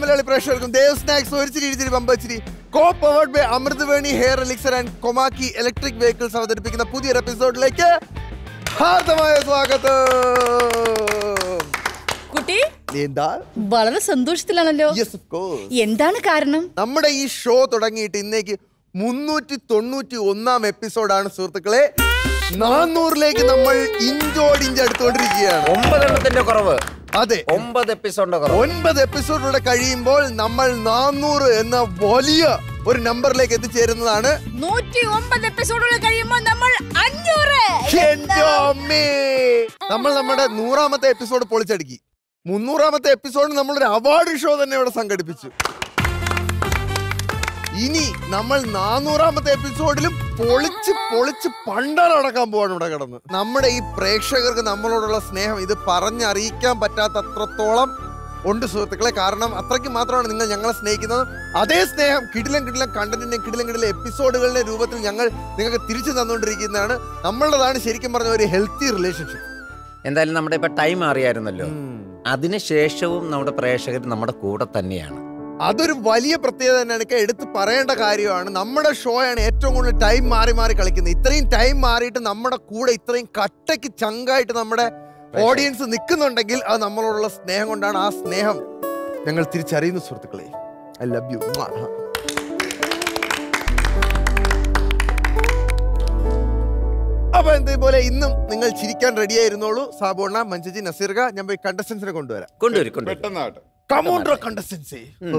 മലയാളി പ്രേക്ഷകർക്കും ദേവ് സ്നാക്സ് ഒരിച്ചിരി ഇരിച്ചിരി പമ്പച്ചിരി co powered by Amrithaveni hair elixir and Komaki electric vehicles അവതരിപ്പിക്കുന്ന പുതിയൊരു എപ്പിസോഡിലേക്ക് ഹാർദമായ സ്വാഗതം കുട്ടി എന്താ വളരെ സന്തോഷത്തിലാണല്ലോ യെസ് ഓഫ് കോഴ്സ് എന്താണ് കാരണം നമ്മുടെ ഈ ഷോ തുടങ്ങിയിട്ട് ഇന്നേക്ക് മുന്നൂറ്റി തൊണ്ണൂറ്റി ഒന്നാം എപ്പിസോഡാണ് സുഹൃത്തുക്കളെ നാന്നൂറിലേക്ക് നമ്മൾ ഇഞ്ചോടിഞ്ച് അടുത്തുകൊണ്ടിരിക്കുകയാണ് ഒമ്പതെണ്ണത്തിന്റെ കുറവ് അതെ ഒമ്പത് എപ്പിസോഡിന്റെ കുറവ് ഒൻപത് എപ്പിസോഡുകൂടെ കഴിയുമ്പോൾ നമ്മൾ നാന്നൂറ് എന്ന വലിയ ഒരു നമ്പറിലേക്ക് എത്തിച്ചേരുന്നതാണ് നൂറ്റി ഒമ്പത് എപ്പിസോഡുകൾ കഴിയുമ്പോൾ നമ്മൾ അഞ്ഞൂറ് എന്റെ അമ്മേ നമ്മൾ നമ്മുടെ നൂറാമത്തെ എപ്പിസോഡ് പൊളിച്ചടുക്കി മുന്നൂറാമത്തെ എപ്പിസോഡിന് നമ്മളൊരു അവാർഡ് ഷോ തന്നെ ഇവിടെ സംഘടിപ്പിച്ചു ഇനി നമ്മൾ നാനൂറാമത്തെ എപ്പിസോഡിലും പൊളിച്ച് പൊളിച്ച് പണ്ടാലടക്കാൻ പോവാണ് ഇവിടെ കിടന്ന് നമ്മുടെ ഈ പ്രേക്ഷകർക്ക് നമ്മളോടുള്ള സ്നേഹം ഇത് പറഞ്ഞറിയിക്കാൻ പറ്റാത്തത്രത്തോളം ഉണ്ട് സുഹൃത്തുക്കളെ കാരണം അത്രയ്ക്ക് മാത്രമാണ് നിങ്ങൾ ഞങ്ങളെ സ്നേഹിക്കുന്നത് അതേ സ്നേഹം കിടിലം കിടിലം കണ്ടന്റിന്റെ കിടിലം കിടിലം എപ്പിസോഡുകളുടെ രൂപത്തിൽ ഞങ്ങൾ നിങ്ങൾക്ക് തിരിച്ചു തന്നുകൊണ്ടിരിക്കുന്നതാണ് നമ്മളുടേതാണ് ശരിക്കും പറഞ്ഞ ഒരു ഹെൽത്തി റിലേഷൻഷിപ്പ് എന്തായാലും നമ്മുടെ ഇപ്പൊ ടൈം അറിയായിരുന്നല്ലോ അതിനുശേഷവും നമ്മുടെ പ്രേക്ഷകർ നമ്മുടെ കൂടെ തന്നെയാണ് അതൊരു വലിയ പ്രത്യേകത തന്നെയാണ് ഒക്കെ എടുത്ത് പറയേണ്ട കാര്യമാണ് നമ്മുടെ ഷോയാണ് ഏറ്റവും കൂടുതൽ ടൈം മാറി മാറി കളിക്കുന്നത് ഇത്രയും ടൈം മാറിയിട്ട് നമ്മുടെ കൂടെ ഇത്രയും കട്ടയ്ക്ക് ചങ്കായിട്ട് നമ്മുടെ ഓഡിയൻസ് നിൽക്കുന്നുണ്ടെങ്കിൽ അത് നമ്മളോടുള്ള സ്നേഹം കൊണ്ടാണ് ആ സ്നേഹം ഞങ്ങൾ തിരിച്ചറിയുന്നു സുഹൃത്തുക്കളെ ഐ ലവ് യു അപ്പൊ ഇതേപോലെ ഇന്നും നിങ്ങൾ ചിരിക്കാൻ റെഡി ആയിരുന്നോളൂ സാബോണ മഞ്ചജി നസീർക ഞാൻ പോയി കണ്ടസ്റ്റൻസിനെ കൊണ്ടുവരാം കൊണ്ടുവരും കൊണ്ടുവരും പെട്ടെന്നാട്ടെ കമോണ്ടോ കണ്ടസ്റ്റൻസി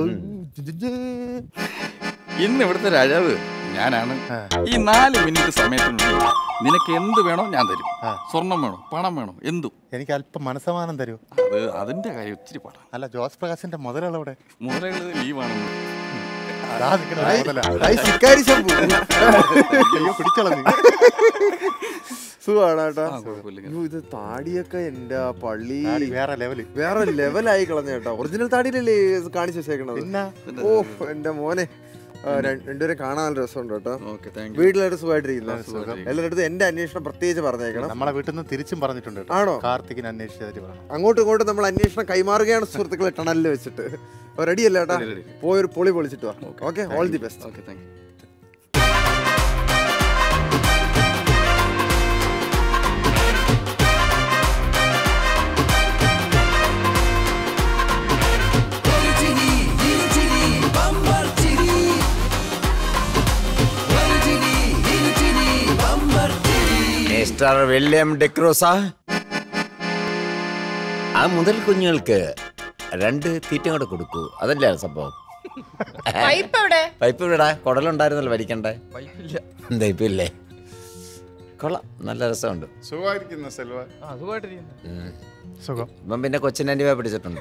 ഇന്ന് ഇവിടുത്തെ രാജാവ് ഞാനാണ് ഈ നാല് മിനിറ്റ് സമയത്തിനുള്ളിൽ നിനക്ക് എന്ത് വേണോ ഞാൻ തരും സ്വർണം വേണോ പണം വേണോ എന്തും എനിക്ക് അല്പം മനസ്സമാനം തരൂ അത് അതിന്റെ കാര്യം ഒത്തിരി പാടാം അല്ല ജോസ് പ്രകാശിന്റെ മുതലുള്ളവിടെ മുതലുകൾ ലീവാണെന്ന് ശിക്കാരി ശംഭു അയ്യോ പിടിച്ചളഞ്ഞു സുഖാണ് കേട്ടോ ആ, കുഴപ്പമില്ല. അയ്യോ, ഇത് താടിയൊക്കെ എന്റെ പള്ളി താടി വേറെ ലെവല് വേറെ ലെവലായി കളഞ്ഞ കേട്ടോ ഒറിജിനൽ താടിയിലല്ലേ ഇത് കാണിച്ചു വെച്ചേക്കണത് പിന്നെ ഓ എന്റെ മോനെ ആ, ര- രണ്ടുപേരെ കാണാൻ നല്ല രസമുണ്ട് കേട്ടോ ഓക്കെ താങ്ക് യു വീട്ടിലായിട്ട് സുഖമായിട്ടിരിക്കുന്ന സുഖം. എല്ലാവരുടെ അടുത്ത് എന്റെ അന്വേഷണം പ്രത്യേകിച്ച് പറഞ്ഞേക്കണം നമ്മളെ വീട്ടിൽ നിന്ന് തിരിച്ചും പറഞ്ഞിട്ടുണ്ട് കേട്ടോ. ആണോ? കാർത്തികിനെ അന്വേഷിച്ചു പറഞ്ഞു അങ്ങോട്ടും ഇങ്ങോട്ടും നമ്മൾ അന്വേഷണം കൈമാറുകയാണ് സുഹൃത്തുക്കളെ ടണലിൽ വെച്ചിട്ട് റെഡി അല്ലേ ഏട്ടാ Ready, ready. പോയൊരു പൊളി പൊളിച്ചിട്ട് വാ okay all the best okay thank you mister William D'Cruz ആ മുതൽ കുഞ്ഞുങ്ങൾക്ക് രണ്ട് തീറ്റ കൂടെ കൊടുക്കൂ അതല്ലേ സംഭവം പൈപ്പ് എവിടെ പൈപ്പ് വിടാ കുടലുണ്ടായിരുന്നല്ലോ വലിക്കണ്ടേ പൈപ്പില്ല എന്താ ഇപ്പൊ ഇല്ലേ കൊള്ളാം നല്ല രസമുണ്ട് സുഖമായിരിക്കുന്ന സെൽവ ഉം. സുഖം ഇപ്പം പിന്നെ കൊച്ചിനെ അനിവ പിടിച്ചിട്ടുണ്ട്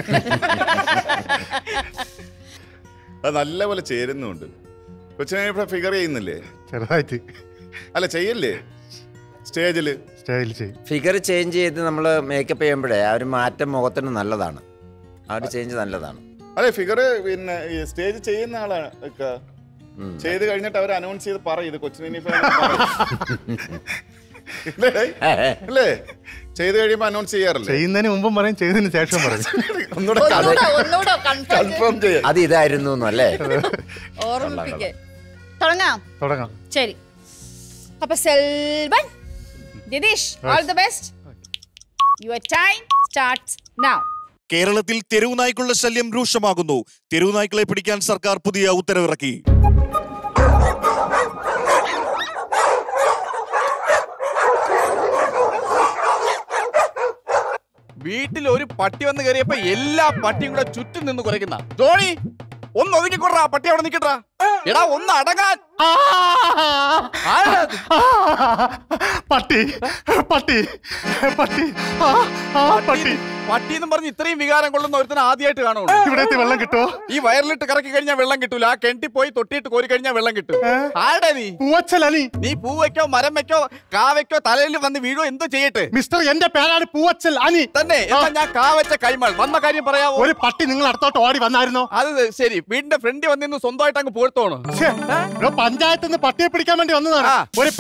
അത് നല്ലപോലെ ചേരുന്നുണ്ട് കൊച്ചിനെ ഇവിടെ ഫിഗർ ചെയ്യുന്നില്ലേ ചെറുതായിട്ട് അല്ല ചെയ്യല്ലേ സ്റ്റേജില് സ്റ്റൈൽ ചെയ്യും ഫിഗർ ചേഞ്ച് ചെയ്ത് നമ്മൾ മേക്കപ്പ് ചെയ്യുമ്പോഴേ ആ ഒരു മാറ്റം മുഖത്തിന് നല്ലതാണ് ആ ഒരു ചേഞ്ച് നല്ലതാണ് അതെ ഫിഗർ പിന്നെ ഈ സ്റ്റേജ് ചെയ്യുന്ന ആളാണ് ഇക്ക. ഉം. ചെയ്ത് കഴിഞ്ഞിട്ട് അവർ അനൗൺസ് ചെയ്ത് പറയും ഇത് കൊച്ചിനെ ഇനിയിപ്പോ പറയും. ഇല്ലേ? ഏ, ഏ. അല്ലേ ചെയ്ത് കഴിയുമ്പോ അനൗൺസ് ചെയ്യാറില്ലേ ചെയ്യുന്നതിന് മുമ്പും പറയും ചെയ്തതിന് ശേഷം പറയും ഒന്നുകൂടെ ഒന്നുകൂടെ ഒന്നുകൂടെ കൺഫേം കൺഫേം ചെയ്യാം അത് ഇതായിരുന്നു അല്ലേ ഓർമ്മിപ്പിക്കേ തുടങ്ങാം തുടങ്ങാം ശരി അപ്പൊ Selvan Dinesh all the best your time starts now കേരളത്തിൽ തെരുവു നായ്ക്കളുടെ ശല്യം രൂക്ഷമാകുന്നു തെരുവു നായ്ക്കളെ പിടിക്കാൻ സർക്കാർ പുതിയ ഉത്തരവിറക്കി വീട്ടിൽ ഒരു പട്ടി വന്ന് കയറിയപ്പോ എല്ലാ പട്ടിയും കൂടെ ചുറ്റും നിന്ന് കുരയ്ക്കുന്ന ധോണി ഒന്ന് ഒതുക്കിക്കൊണ്ടാ പട്ടി അവിടെ നിക്കട്ടാ എടാ ഒന്ന് അടങ്ങാൻ ആരാ അത്? പട്ടി പട്ടി പട്ടി ആ, ആ, പട്ടി പട്ടി എന്നും പറഞ്ഞ് ഇത്രയും വികാരം കൊള്ളുന്ന ഒരുത്തനെ ആദ്യമായിട്ട് കാണുള്ളൂ ഇവിടെ എത്തി വെള്ളം കിട്ടുമോ ഈ വയറിലിട്ട് കറക്കി കഴിഞ്ഞാൽ വെള്ളം കിട്ടൂല ആ കെട്ടി പോയി തൊട്ടിയിട്ട് കോരി കഴിഞ്ഞാൽ വെള്ളം കിട്ടും ആരുടെ നീ പൂവച്ചലനി നീ പൂ വെക്കോ മരം വെക്കോ കാ വെക്കോ തലയിൽ വന്ന് വീഴോ എന്തോ ചെയ്യട്ടെ മിസ്റ്റർ എന്റെ പേരാണ് പൂവച്ചൽ അനി തന്നെ എന്നാ ഞാൻ കാ വെച്ച കൈമാൾ വന്ന കാര്യം പറയാവോ ഒരു പട്ടി നിങ്ങൾ അടുത്തോട്ട് ഓടി വന്നായിരുന്നോ അത് ശരി വീടിന്റെ ഫ്രണ്ട് വന്നിന്ന് സ്വന്തമായിട്ട് അങ്ങ് പോഴ്ത്തോണു ഛേ, ഇവിടെ പഞ്ചായത്തിൽ നിന്ന് പട്ടിയെ പിടിക്കാൻ വേണ്ടി വന്നതാണ് ആ. ഒരു പെൺപട്ടി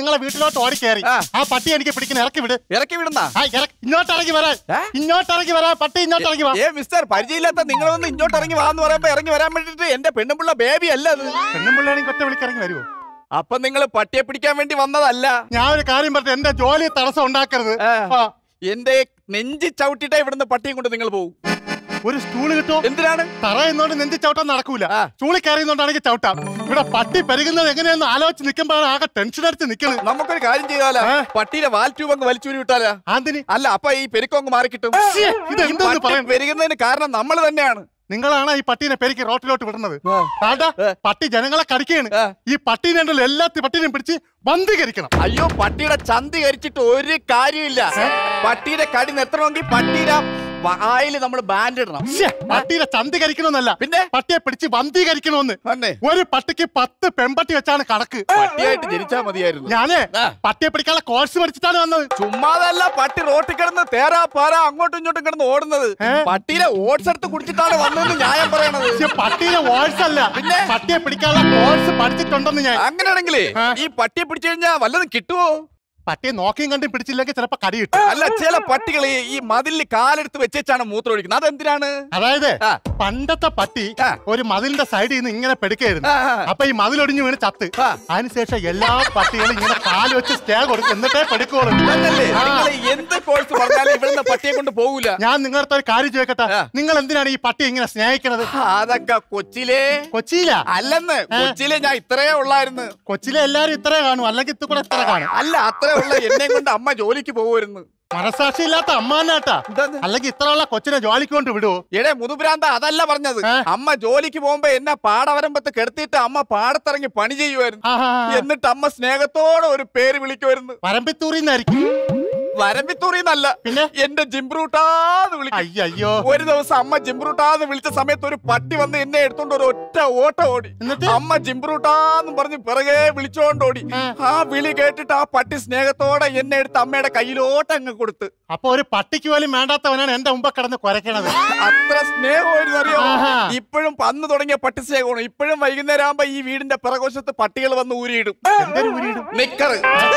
നിങ്ങളെ വീട്ടിലോട്ട് ഓടി കയറി ആ. ആ പട്ടി എനിക്ക് പിടിക്കുന്ന ഇറക്കി വിട് ഇറക്കി വിടുന്ന ആ ഇറക്കി ഇങ്ങോട്ട് ഇറങ്ങി വരാൻ ഏ? ഇങ്ങോട്ട് ഇറങ്ങി വരാൻ പട്ടി ഇങ്ങോട്ട് ഇറങ്ങി വാ ഏ മിസ്റ്റർ പരിചയമില്ലാത്ത നിങ്ങളൊന്ന് ഇങ്ങോട്ട് ഇറങ്ങി വാന്ന് പറയുമ്പോ ഇറങ്ങി വരാൻ വേണ്ടിട്ട് എന്റെ പെണ്ണുമ്പിള്ള ബേബി അല്ല അത് പെണ്ണും പിള്ളേരെയും കൊറ്റ വിളിക്കിറങ്ങി വരുമോ അപ്പൊ നിങ്ങൾ പട്ടിയെ പിടിക്കാൻ വേണ്ടി വന്നതല്ല ഞാൻ ഒരു കാര്യം പറഞ്ഞു എന്റെ ജോലി തടസ്സം ഉണ്ടാക്കരുത് ആ. ആ, എന്റെ നെഞ്ചി ചവിട്ടിട്ടേ ഇവിടുന്ന് പട്ടിയും കൊണ്ട് നിങ്ങൾ പോകും ഒരു സ്റ്റൂള് കിട്ടോ എന്തിനാണ് തറ എന്നോണ്ട് നെഞ്ചി ചവിട്ടാൻ നടക്കൂല ആ. സ്റ്റൂളിൽ കയറിയുന്നോണ്ടാണെങ്കിൽ ചവിട്ടാം ഇവിടെ പട്ടി പെരുകുന്നത് എങ്ങനെയാന്ന് ആലോചിച്ച് നിൽക്കുമ്പോഴാണ് ആകെ ടെൻഷൻ അടിച്ച് നിൽക്കുന്നത് നമുക്കൊരു കാര്യം ചെയ്താലോ ഏ? പട്ടിയുടെ വാൽ ട്യൂബ് അങ്ങ് വലിച്ചൂരി വിട്ടാലാ ആന്തിനി അല്ല അപ്പൊ ഈ പെരുക്കം അങ്ങ് മാറി കിട്ടും ശ്ശേ, ഇത് ഈ എന്തോന്ന് പട്ടി പറയാൻ പെരുകുന്നതിന് കാരണം നമ്മൾ തന്നെയാണ് നിങ്ങളാണ് ഈ പട്ടീനെ പെരുക്കി റോട്ടിലോട്ട് വിടുന്നത് താണ്ടാ ഏ. പട്ടി ജനങ്ങളെ കടിക്കുകയാണ് ഏ. ഈ പട്ടീനെ ഉണ്ടല്ലോ എല്ലാ പട്ടീനെയും പിടിച്ച് ബന്ധീകരിക്കണം അയ്യോ പട്ടിയുടെ ചന്തി കരിച്ചിട്ട് ഒരു കാര്യമില്ല പട്ടിയുടെ കടി നിർത്തണമെങ്കിൽ പട്ടിയുടെ വായിൽ നമ്മൾ ബാൻഡ് ഇടണം ശ്ശേ, പട്ടീനെ ചന്തീകരിക്കണമെന്നല്ല പിന്നെ പട്ടിയെ പിടിച്ച് ബന്ധീകരിക്കണമെന്ന് തന്നെ ഒരു പട്ടിക്ക് പത്ത് പെൺപട്ടി വെച്ചാണ് കണക്ക് പട്ടിയായിട്ട് ജനിച്ചാ മതിയായിരുന്നു ഞാനേ ആ. പട്ടിയെ പിടിക്കാനുള്ള കോഴ്സ് പഠിച്ചിട്ടാണ് വന്നത് ചുമ്മാതല്ല പട്ടി റോട്ടിൽ കിടന്ന് തേരാ പാരാ അങ്ങോട്ടും ഇങ്ങോട്ടും കിടന്ന് ഓടുന്നത് ഏ? പട്ടിയുടെ ഓട്സ് എടുത്ത് കുടിച്ചിട്ടാണ് വന്നതെന്ന് ന്യായം പറയണത് പക്ഷെ പട്ടീനെ കോഴ്സ് അല്ല പിന്നെ? പട്ടിയെ പിടിക്കാനുള്ള കോഴ്സ് പഠിച്ചിട്ടുണ്ടെന്ന് ഞാൻ അങ്ങനെയാണെങ്കിലേ ആ. ഈ പട്ടിയെ പിടിച്ചു കഴിഞ്ഞാൽ വല്ലതും കിട്ടുവോ പട്ടിയെ നോക്കിയും കണ്ടും പിടിച്ചില്ലെങ്കിൽ ചിലപ്പോ കടി കിട്ടും അല്ല ചില പട്ടികൾ ഈ മതിലിൽ കാലെടുത്ത് വെച്ചാണ് മൂത്രം ഒഴിക്കുന്നത് അതെന്തിനാണ് അതായത് ആ. പണ്ടത്തെ പട്ടി ആ. ഒരു മതിലിന്റെ സൈഡിൽ നിന്ന് ഇങ്ങനെ പെടുക്കായിരുന്നു ആ, ആ. അപ്പൊ ഈ മതിലൊടിഞ്ഞു വീണ് ചത്ത് ആ. അതിനുശേഷം എല്ലാ പട്ടികളും ഇങ്ങനെ കാല് വെച്ച് സ്റ്റേ കൊടുക്കും എന്നിട്ടേ പെടുക്കുള്ളൂ അതല്ലേ ആ. നിങ്ങൾ എന്ത് കോഴ്സ് പറഞ്ഞാലും ഇവിടുന്ന് പട്ടിയെ കൊണ്ട് പോകൂല ഞാൻ നിങ്ങളടുത്ത് ഒരു കാര്യം ചോദിക്കട്ടെ ആ. നിങ്ങൾ എന്തിനാണ് ഈ പട്ടി ഇങ്ങനെ സ്നേഹിക്കുന്നത് അതൊക്കെ കൊച്ചിയിലെ കൊച്ചിയില അല്ലെന്ന് കൊച്ചിയിലെ ഞാൻ ഇത്രയേ ഉള്ളായിരുന്നു കൊച്ചിയിലെ എല്ലാരും ഇത്രേ കാണും അല്ലെങ്കിൽ ഇത് കൂടെ ഇത്ര കാണും അല്ല അത്രേ ഉള്ള എന്നെ കൊണ്ട് അമ്മ ജോലിക്ക് പോകുമായിരുന്നു മനസാക്ഷി ഇല്ലാത്ത അമ്മാനാട്ടാ എന്താന്ന്? അല്ലെങ്കിൽ ഇത്രയുള്ള കൊച്ചിനെ ജോലിക്ക് കൊണ്ട് വിടുവോ എടേ മുതുഭ്രാന്ത അതല്ല പറഞ്ഞത് ഏ? അമ്മ ജോലിക്ക് പോകുമ്പോ എന്നെ പാടവരമ്പത്ത് കെടുത്തിട്ട് അമ്മ പാടത്തിറങ്ങി പണി ചെയ്യുമായിരുന്നു ആഹാ. എന്നിട്ട് അമ്മ സ്നേഹത്തോടെ ഒരു പേര് വിളിക്കുമായിരുന്നു വരമ്പിത്തൂറിന്നായിരിക്കും വരമ്പിത്തൂറിന്നല്ല പിന്നെ? എന്റെ ജിംബ്രൂട്ടാന്ന് വിളിക്കും അയ്യോ ഒരു ദിവസം അമ്മ ജിംബ്രൂട്ടാന്ന് വിളിച്ച സമയത്ത് ഒരു പട്ടി വന്ന് എന്നെ എടുത്തോണ്ട് ഒരു ഒറ്റ ഓട്ടം ഓടി എന്നിട്ട്? അമ്മ ജിംബ്രൂട്ടാന്ന് പറഞ്ഞ് പിറകെ വിളിച്ചോണ്ട് ഓടി ആ. ആ വിളി കേട്ടിട്ട് ആ പട്ടി സ്നേഹത്തോടെ എന്നെ എടുത്ത് അമ്മയുടെ കയ്യിലോട്ട് അങ്ങ് കൊടുത്ത് അപ്പൊ ഒരു പട്ടിക്ക് പോലും വേണ്ടാത്തവനാണ് എന്റെ മുമ്പ് കിടന്ന് കുരയ്ക്കണത് അത്ര സ്നേഹമായിരുന്നു അറിയോ ആഹാ. ഇപ്പോഴും പന്ന് തുടങ്ങിയ പട്ടി സ്നേഹമാണ് ഇപ്പോഴും വൈകുന്നേരം ആകുമ്പോ ഈ വീടിന്റെ പിറകോശത്ത് പട്ടികൾ വന്ന് ഊരിയിടും എന്തൊരു ഊരിയിടും നിക്കറ്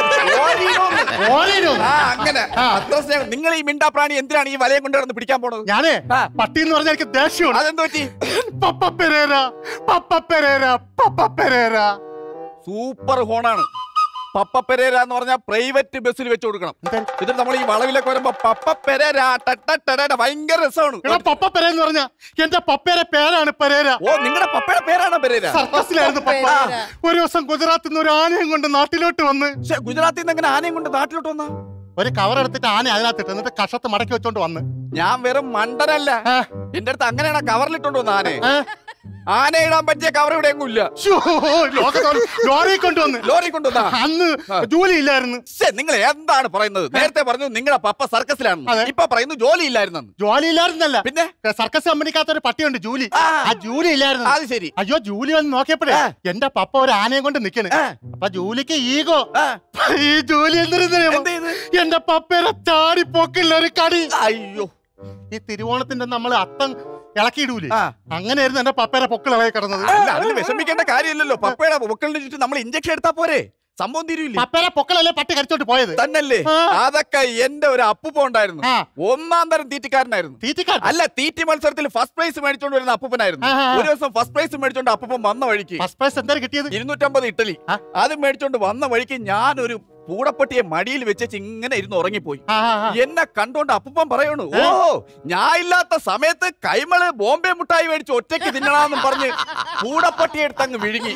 ഓലിയിടും. ആ അങ്ങനെ അത്ര സ്നേഹം നിങ്ങൾ ഈ മിണ്ടാ പ്രാണി എന്തിനാണ് ഈ വലയം കൊണ്ട് കിടന്ന് പിടിക്കാൻ പോണത് ഞാനേ ആ. പട്ടി എന്ന് പറഞ്ഞാൽ എനിക്ക് ദേഷ്യമാണ് അതെന്ത് പറ്റി പപ്പ പെരേര പപ്പ പെരേര പപ്പ പെരേര സൂപ്പർ ഹോണാണ് പപ്പ പെരേര എന്ന് പറഞ്ഞാൽ പ്രൈവറ്റ് ബസ്സിൽ വെച്ച് കൊടുക്കണം ഇത് നമ്മൾ ഈ വളവിലൊക്കെ വരുമ്പോ പപ്പ പെരേര ടട്ട ടട ഭയങ്കര രസമാണ് എടാ പപ്പ പെര എന്ന് പറഞ്ഞ എന്റെ പപ്പയുടെ പേരാണ് പെരേര ഓ നിങ്ങളുടെ പപ്പയുടെ പേരാണോ പെരേര സർക്കസിലായിരുന്നു പപ്പ പെരേര. ഒരു ദിവസം ഗുജറാത്തിൽ നിന്ന് ഒരു ആനയും കൊണ്ട് നാട്ടിലോട്ട് വന്ന് പക്ഷെ ഗുജറാത്തിൽ നിന്ന് എങ്ങനെ ആനയും കൊണ്ട് നാട്ടിലോട്ട് വന്ന ഒരു കവർ എടുത്തിട്ട് ആന അതിനകത്തിട്ട് എന്നിട്ട് കഷത്ത് മടക്കി വെച്ചോണ്ട് വന്ന് ഞാൻ വെറും മണ്ടനല്ല ആ, എന്റെ അടുത്ത് അങ്ങനെയാണ് കവറിലിട്ടോണ്ട് വന്ന ആനയെ ആ. ആന ഇടാൻ പറ്റിയ കവർ ഇവിടെ എങ്ങും ഇല്ല ശ്ശോ, ലോകത്തോട് ലോറി കൊണ്ടുവന്ന് ലോറി കൊണ്ടുവന്നാ അന്ന് ആ. ജോലി ഇല്ലായിരുന്നു ശ്ശെ, നിങ്ങൾ എന്താണ് പറയുന്നത് നേരത്തെ പറഞ്ഞു നിങ്ങളുടെ പപ്പ സർക്കസിലാണ് അതെ. ഇപ്പൊ പറയുന്നു ജോലി ഇല്ലായിരുന്നു ജോലി ഇല്ലായിരുന്നല്ല പിന്നെ സർക്കസ് കമ്പനിക്കകത്ത് ഒരു പട്ടിയുണ്ട് ജൂലി ആ. ആ ജൂലി ഇല്ലായിരുന്നു അത് ശരി അയ്യോ ജൂലി വന്ന് നോക്കിയപ്പോഴേ ആ. എന്റെ പപ്പ ഒരു ആനയും കൊണ്ട് നിക്കണ് ആ. അപ്പൊ ജൂലിക്ക് ഈഗോ ആ. ഈ ജൂലി എന്തിനു എന്ത് ചെയ്ത്? എന്റെ പപ്പയുടെ ചാടി പൊക്കില്ല ഒരു കടി അയ്യോ ഈ തിരുവോണത്തിന്റെ നമ്മൾ അത്തം ഇളക്കിയിടൂലേ ആ. അങ്ങനെയായിരുന്നു എന്റെ പപ്പയുടെ പൊക്കിൾ ഇളകി കിടന്നത് അല്ല അതിന് വിഷമിക്കേണ്ട കാര്യമില്ലല്ലോ പപ്പയുടെ പൊക്കളിന് ചുറ്റും നമ്മൾ ഇഞ്ചക്ഷൻ എടുത്താ പോരെ സംഭവം തീരുവില്ലേ പപ്പയുടെ പൊക്കളല്ലേ പട്ടി കടിച്ചോണ്ട് പോയത് തന്നല്ലേ ആ. അതൊക്കെ എന്റെ ഒരു അപ്പൂപ്പ ഉണ്ടായിരുന്നു ആ. ഒന്നാം തരം തീറ്റിക്കാരനായിരുന്നു തീറ്റിക്കാർ അല്ല തീറ്റി മത്സരത്തിൽ ഫസ്റ്റ് പ്രൈസ് മേടിച്ചോണ്ട് വരുന്ന അപ്പൂപ്പനായിരുന്നു ആ, ആ, ആ. ഒരു ദിവസം ഫസ്റ്റ് പ്രൈസ് മേടിച്ചോണ്ട് അപ്പൂപ്പൻ വന്ന വഴിക്ക് ഫസ്റ്റ് പ്രൈസ് എന്താ കിട്ടിയത് ഇരുന്നൂറ്റമ്പത് ഇട്ടലി ആ. അത് മേടിച്ചോണ്ട് വന്ന വഴിക്ക് ഞാനൊരു പൂടപ്പട്ടിയെ മടിയിൽ വെച്ച് ഇങ്ങനെ ഇരുന്ന് ഉറങ്ങിപ്പോയി ആ, ആ, ആ. എന്നെ കണ്ടോണ്ട് അപ്പൂപ്പൻ പറയണു ഓ ഞാൻ ഇല്ലാത്ത സമയത്ത് കൈമള് ബോംബെ മുട്ടായി മേടിച്ച് ഒറ്റയ്ക്ക് തിന്നണമെന്നും പറഞ്ഞ് പൂടപ്പട്ടി എടുത്ത് അങ്ങ് വിഴുങ്ങി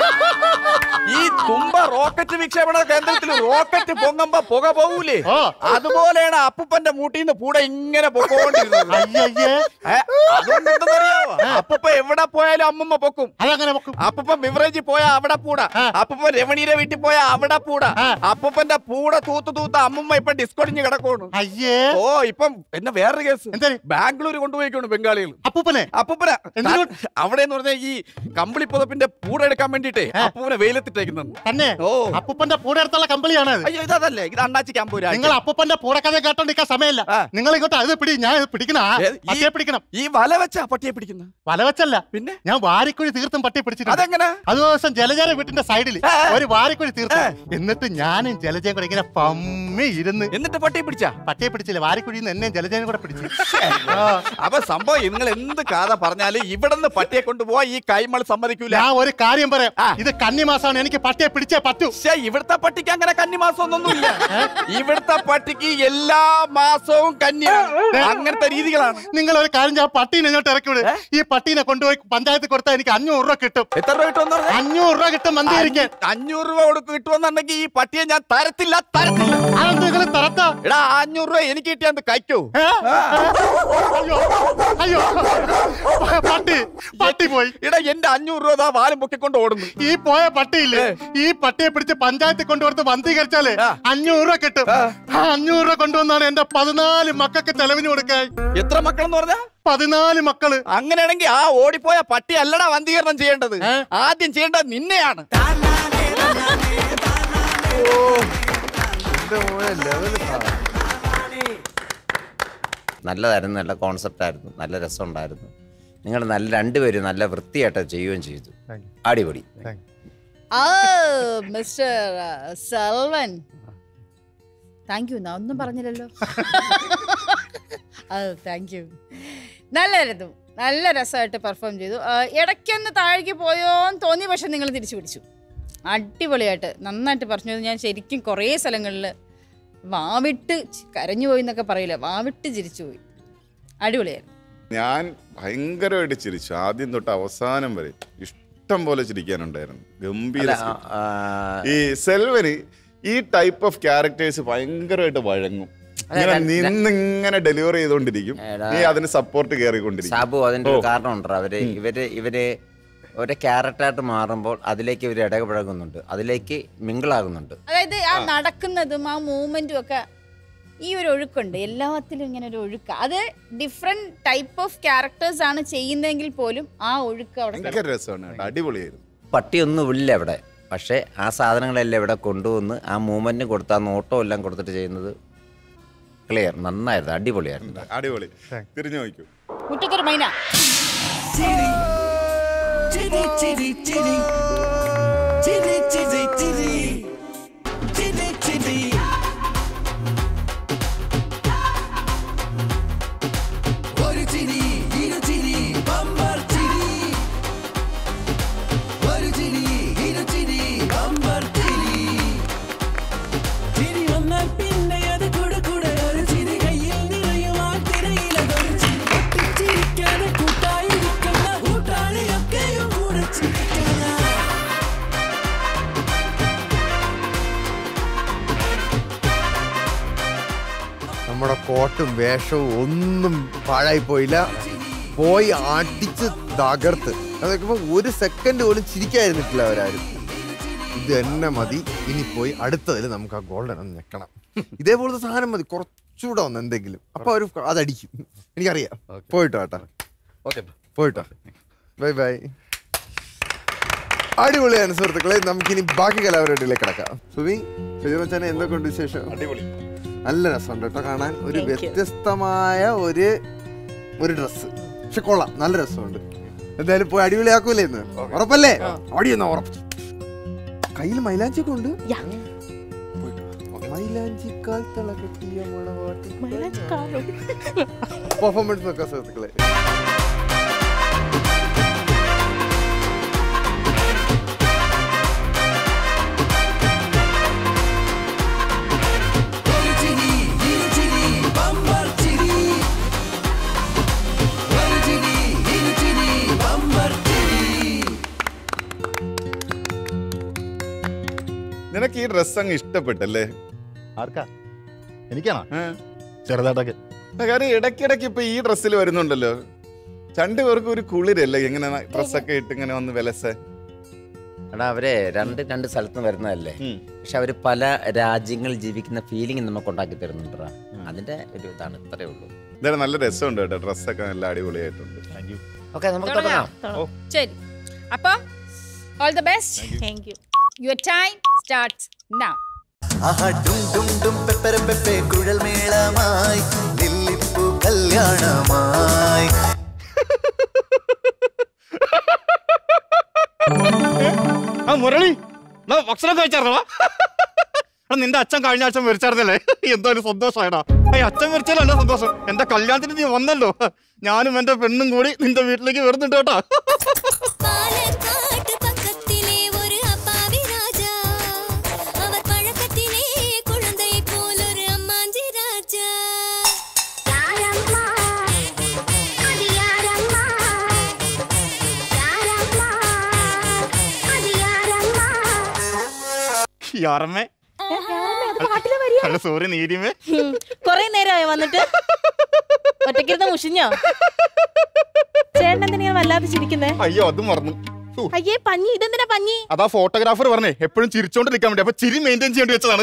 ഈ തുമ്പ റോക്കറ്റ് വിക്ഷേപണ കേന്ദ്രത്തിൽ റോക്കറ്റ് പൊങ്ങുമ്പോ പുക പോകൂലേ ഓ അതുപോലെയാണ് അപ്പൂപ്പന്റെ മൂട്ടിന്ന് പൂട ഇങ്ങനെ പൊക്കോണ്ടിരുന്നത് അയ്യയ്യേ ഏ, അതുകൊണ്ട് എന്തെന്നറിയാവോ അപ്പൂപ്പ എവിടെ പോയാലും അമ്മമ്മ പൊക്കും അതങ്ങനെ പൊക്കും അപ്പൂപ്പൻ ബിവറേജിൽ പോയാ അവിടെ പൂട ആ. അപ്പൂപ്പൻ രമണിയുടെ വീട്ടിൽ പോയാ അവിടെ പൂട ആ. അപ്പൂപ്പന്റെ പൂട തൂത്ത് തൂത്ത് അമ്മമ്മ ഇപ്പൊ ഡിസ്കൊടിഞ്ഞ് കിടക്കണു അയ്യേ ഓ ഇപ്പം എന്നെ വേറൊരു കേസ് എന്താ ബാംഗ്ലൂർ കൊണ്ടുപോയിക്കാണ് ബംഗാളികൾ അപ്പൂപ്പനെ അപ്പൂപ്പന എന്തിനു? അവിടെ എന്ന് പറഞ്ഞാൽ ഈ കമ്പിളി പുതപ്പിന്റെ പൂട എടുക്കാൻ വേണ്ടിട്ടേ അപ്പൂപ്പനെ വെയിലത്തിട്ടേക്കുന്നത് തന്നെ ഓ ഓ അപ്പൂപ്പന്റെ പൂടെ അടുത്തുള്ള കമ്പനിയാണ് അത് അയ്യോ ഇതല്ലേ ഇത് അണ്ണാച്ചി ക്യാമ്പൂരാ നിങ്ങൾ അപ്പൂപ്പന്റെ പൂടെ കഥ കേട്ടോണ്ടിരിക്കാൻ സമയമില്ല ആ. നിങ്ങൾ ഇങ്ങോട്ട് അത് പിടി ഞാൻ ഇത് പിടിക്കണം ആ, ഏത്? ഈ- പട്ടിയെ പിടിക്കണം ഈ വല വെച്ചാ പട്ടിയെ പിടിക്കുന്ന വല വെച്ചല്ല പിന്നെ ഞാൻ വാരിക്കുഴി തീർത്തും പട്ടിയെ പിടിച്ചിട്ടുണ്ട് അതെങ്ങനെ അത് ദിവസം ജലജയുടെ വീട്ടിന്റെ സൈഡിൽ ആ. ഒരു വാരിക്കുഴി തീർത്തു എന്നിട്ട് ഞാനും ജലജയും കൂടെ ഇങ്ങനെ പമ്മി ഇരുന്ന് എന്നിട്ട് പട്ടിയെ പിടിച്ചാ പട്ടിയെ പിടിച്ചില്ല വാരിക്കുഴിയിൽ നിന്ന് എന്നെയും ജലജയും കൂടെ പിടിച്ചു ആ. അപ്പൊ സംഭവം നിങ്ങൾ എന്ത് കഥ പറഞ്ഞാലും ഇവിടുന്ന് പട്ടിയെ കൊണ്ടുപോവാ ഈ കൈമൾ സമ്മതിക്കൂല ഞാൻ ഒരു കാര്യം പറയാം ആ. ഇത് കന്നിമാസമാണ് എനിക്ക് പട്ടിയെ പിടിച്ചേ പറ്റൂ പക്ഷേ ഇവിടുത്തെ പട്ടിക്ക് അങ്ങനെ കന്നിമാസം ഒന്നൊന്നുമില്ല ഇവിടുത്തെ പട്ടിക്ക് എല്ലാ മാസവും കന്യാണ് അങ്ങനത്തെ രീതികളാണ് നിങ്ങൾ ഒരു കാര്യം ഞാൻ പട്ടീനെ ഇങ്ങോട്ട് ഇറക്കി വിട് ഈ പട്ടീനെ കൊണ്ടുപോയി പഞ്ചായത്ത് കൊടുത്താൽ എനിക്ക് അഞ്ഞൂറ് രൂപ കിട്ടും എത്ര രൂപ കിട്ടുമെന്ന് പറഞ്ഞാ? അഞ്ഞൂറ് രൂപ കിട്ടും മന്ദിരിക്കാൻ അഞ്ഞൂറ് രൂപ കൊടുക്ക് കിട്ടുമെന്നുണ്ടെങ്കിൽ ഈ പട്ടിയെ ഞാൻ തരത്തില്ല തരത്തില്ല നിങ്ങൾ തറത്താ എടാ ആ അഞ്ഞൂറ് രൂപ എനിക്ക് കിട്ടിയാൽ കഴിക്കൂ ഏ? അയ്യോ അയ്യോ പട്ടി പട്ടി പോയി എടാ എന്റെ അഞ്ഞൂറ് രൂപ ദാ വാലും പൊക്കിക്കൊണ്ട് ഓടുന്നു ഈ പോയ പട്ടിയില്ലേ ഈ പട്ടിയെ പിടിച്ച് പഞ്ചായത്തിൽ കൊണ്ടുകൊടുത്ത് വന്ധീകരിച്ചാലേ ആ. അഞ്ഞൂറ് രൂപ കിട്ടും ആ അഞ്ഞൂറ് രൂപ കൊണ്ടുവന്നാണ് എന്റെ പതിനാല് മക്കൾക്ക് ചെലവിന് കൊടുക്കാൻ എത്ര മക്കളെന്ന് പറഞ്ഞാ പതിനാല് മക്കള് അങ്ങനെയാണെങ്കിൽ ആ ഓടിപ്പോയ പട്ടി അല്ലടാ വന്ധീകരണം ചെയ്യേണ്ടത് ഏ? ആദ്യം ചെയ്യേണ്ടത് നിന്നെയാണ് എന്റെ മോനെ ലെവല് സാധനം. നല്ലതായിരുന്നു നല്ല കോൺസെപ്റ്റ് ആയിരുന്നു നല്ല രസമുണ്ടായിരുന്നു നിങ്ങൾ നല്ല രണ്ടുപേരും നല്ല വൃത്തിയായിട്ട് ചെയ്യുകയും ചെയ്തു അടിപൊളി ആ മിസ്റ്റർ സെൽവൻ താങ്ക് യു ഒന്നും പറഞ്ഞില്ലല്ലോ ആ താങ്ക് യു നല്ലായിരുന്നു നല്ല രസമായിട്ട് പെർഫോം ചെയ്തു ആ, ഇടയ്ക്കൊന്ന് താഴേക്ക് പോയോന്ന് തോന്നി പക്ഷെ നിങ്ങൾ തിരിച്ചു പിടിച്ചു അടിപൊളിയായിട്ട് നന്നായിട്ട് പറഞ്ഞു ഞാൻ ശരിക്കും കുറേ സ്ഥലങ്ങളിൽ വാവിട്ട് ചി- കരഞ്ഞു പോയി എന്നൊക്കെ പറയില്ല വാവിട്ട് ചിരിച്ചു പോയി അടിപൊളിയായിരുന്നു ഞാൻ ഭയങ്കരമായിട്ട് ചിരിച്ചു ആദ്യം തൊട്ട് അവസാനം വരെ ഇഷ്ടം പോലെ ചിരിക്കാനുണ്ടായിരുന്നു ഗംഭീര അല്ല, script. ആ, ഈ സെൽവന് ഈ ടൈപ്പ് ഓഫ് ക്യാരക്ടേഴ്സ് ഭയങ്കരമായിട്ട് വഴങ്ങും ഇങ്ങനെ നിന്നിങ്ങനെ ഡെലിവറി ചെയ്തോണ്ടിരിക്കും എടാ. നീ അതിന് സപ്പോർട്ട് കയറിക്കൊണ്ടിരിക്കും സാബു അതിന്റെ ഒരു ഓ. കാരണം ഉണ്ടോ അവര് ഇവര് ഇവര് ഒരു ക്യാരക്ടറായിട്ട് മാറുമ്പോൾ അതിലേക്ക് ഇവർ ഇടപഴകുന്നുണ്ട് അതിലേക്ക് മിങ്കിളാകുന്നുണ്ട് അതായത് ആ നടക്കുന്നതും ആ മൂവ്മെന്റും ഒക്കെ ഈ ഒരു ഒഴുക്കുണ്ട് എല്ലാത്തിലും ഇങ്ങനെ ഒരു ഒഴുക്ക് അത് ഡിഫറെന്റ് ടൈപ്പ് ഓഫ് ക്യാരക്ടേഴ്സ് ആണ് ചെയ്യുന്നതെങ്കിൽ പോലും ആ ഒഴുക്ക് അവിടെ ഭയങ്കര രസമാണ് കേട്ടോ അടിപൊളിയായിരുന്നു പട്ടിയൊന്നും ഇല്ല അവിടെ പക്ഷേ ആ സാധനങ്ങളെല്ലാം ഇവിടെ കൊണ്ടുവന്ന് ആ മൂവ്മെന്റിന് കൊടുത്ത് ആ നോട്ടം എല്ലാം കൊടുത്തിട്ട് ചെയ്യുന്നത് ക്ലിയർ നന്നായിരുന്നു അടിപൊളിയായിരുന്നു അടിപൊളി തിരിഞ്ഞു നോക്കൂ മുറ്റത്തൊരു മൈന Chitty, chitty, chitty. Chitty, chitty, chitty. Chitty, chitty. ഒരു ചിരി ഇരു ചിരി ബമ്പർ ചിരി ഒരു ചിരി ഇരു ചിരി ബമ്പർ ചിരി ചിരി വന്നാൽ പിന്നെ അത് കൂടെ കൂടെ ഒരു ചിരി കയ്യിൽ നിറയുവാൻ തിരയിലതൊരു ചിരി പൊട്ടിച്ചിരിക്കാതെ കൂട്ടായിരിക്കുന്ന കൂട്ടാളിയൊക്കെയും കൂടെ ചിരിക്കണം നമ്മുടെ കോട്ടും വേഷവും ഒന്നും പാഴായി പോയില്ല പോയി അടിച്ച് തകർത്ത് അതൊക്കെ ഒരു സെക്കൻഡ് പോലും ചിരിക്കാതിരുന്നിട്ടില്ല അവരാരും ഇത് തന്നെ മതി ഇനി പോയി അടുത്തതിൽ നമുക്ക് ആ ഗോൾഡൻ ഒന്ന് ഞെക്കണം ഇതേപോലത്തെ സാധനം മതി കുറച്ചുകൂടെ ഒന്ന് എന്തെങ്കിലും അപ്പൊ അവർ അതടിക്കും എനിക്കറിയാം പോയിട്ടോ ഏട്ടാ പോയിട്ടോ ബൈ ബൈ അടിപൊളിയാണ് സുഹൃത്തുക്കളെ നമുക്കിനി ബാക്കി കലാപരിപാടിയിലേക്ക് കിടക്കാം സുമി സുജമച്ചാനെ എന്തൊക്കെയുണ്ട് വിശേഷം അടിപൊളി നല്ല രസമുണ്ട് കേട്ടോ കാണാൻ ഒരു വ്യത്യസ്തമായ ഒരു ഒരു ഡ്രസ്സ് പക്ഷെ കൊള്ളാം നല്ല രസമുണ്ട് എന്തായാലും പോയി അടിപൊളിയാക്കൂലേ ഇന്ന് ഉറപ്പല്ലേ അടിയെന്നാ ഉറപ്പ് കയ്യിൽ മൈലാഞ്ചി ഒക്കെ ഉണ്ട് മൈലാഞ്ചിക്കാൽ തള കെട്ടിയ മണവാട്ടി പെർഫോമൻസ് നോക്കാം സുഹൃത്തുക്കളെ ഒരു ചിരി ഇരു ചിരി ബമ്പർ ചിരി ഒരു ചിരി ഇരു ചിരി ബമ്പർ ചിരി നിനക്ക് ഈ ഡ്രസ് അങ്ങ് ഇഷ്ടപ്പെട്ടല്ലേ ആർക്കാ എനിക്കാണോ ഏ? ചെറുതായിട്ടൊക്കെ കാരണം ഇടയ്ക്കിടയ്ക്ക് ഇപ്പൊ ഈ ഡ്രസ്സിൽ വരുന്നുണ്ടല്ലോ രണ്ടു പേർക്കും ഒരു കുളിരല്ലേ ഇങ്ങനെ ഡ്രസ്സൊക്കെ ഇട്ട് ഇങ്ങനെ വന്ന് വിലസ എടാ അവരെ രണ്ട് രണ്ട് സ്ഥലത്തും വരുന്നതല്ലേ പക്ഷെ അവര് പല രാജ്യങ്ങളിൽ ജീവിക്കുന്ന ഫീലിംഗ് നമുക്ക് ഉണ്ടാക്കി തരുന്നുണ്ടാ അതിന്റെ ഒരു ഇതാണ് ഇത്രേ ഉള്ളൂ എന്തായാലും നല്ല രസമുണ്ട് കേട്ടോ ഡ്രസ്സൊക്കെ നല്ല അടിപൊളിയായിട്ടുണ്ട് താങ്ക് യു ഓക്കെ നമുക്ക് തുടങ്ങാം ശരി അപ്പൊ all the best thank you your time starts now ആഹാ ഡും ഡും ഡും പെപ്പര പെപ്പെ കുഴൽ മേളമായി ലില്ലിപ്പൂ കല്യാണമായി ആ മുരളി എന്നാ ഭക്ഷണം കഴിച്ചായിരുന്നോ നിന്റെ അച്ഛൻ കഴിഞ്ഞ ആഴ്ച മരിച്ചായിരുന്നല്ലേ എന്തോ ഒരു സന്തോഷമായിടാ ഈ അച്ഛൻ മരിച്ചാലല്ല സന്തോഷം എന്റെ കല്യാണത്തിന് നീ വന്നല്ലോ ഞാനും എന്റെ പെണ്ണും കൂടി നിന്റെ വീട്ടിലേക്ക് വരുന്നുണ്ട് കേട്ടോ പാലക്കാട്ട് പക്കത്തിலே ஒரு அப்பாவி ராஜா அவர் பழக்கத்திலே குழந்தையை போல் ஒரு அம்மாஞ்சி ராஜா யாரம்மா அது யாரம்மா யாரம்மா அது யாரம்மா യാറമ്മേ അല്ല സോറി നീരിമേ കൊറേ നേരമായി വന്നിട്ട് ഒറ്റക്കിരുന്ന് മുഷിഞ്ഞോ ചേട്ടൻ എന്തിനാ വല്ലാതെ ചിരിക്കുന്നേ അയ്യോ അത് മറന്നു ഹൂ, അയ്യേ പഞ്ഞി ഇതെന്തിനാ പഞ്ഞി അതാ ഫോട്ടോഗ്രാഫർ പറഞ്ഞേ എപ്പോഴും ചിരിച്ചോണ്ടിരിക്കാൻ വേണ്ടി അപ്പൊ ചിരി മെയിൻറ്റെയിൻ ചെയ്യേണ്ടി വെച്ചതാണ്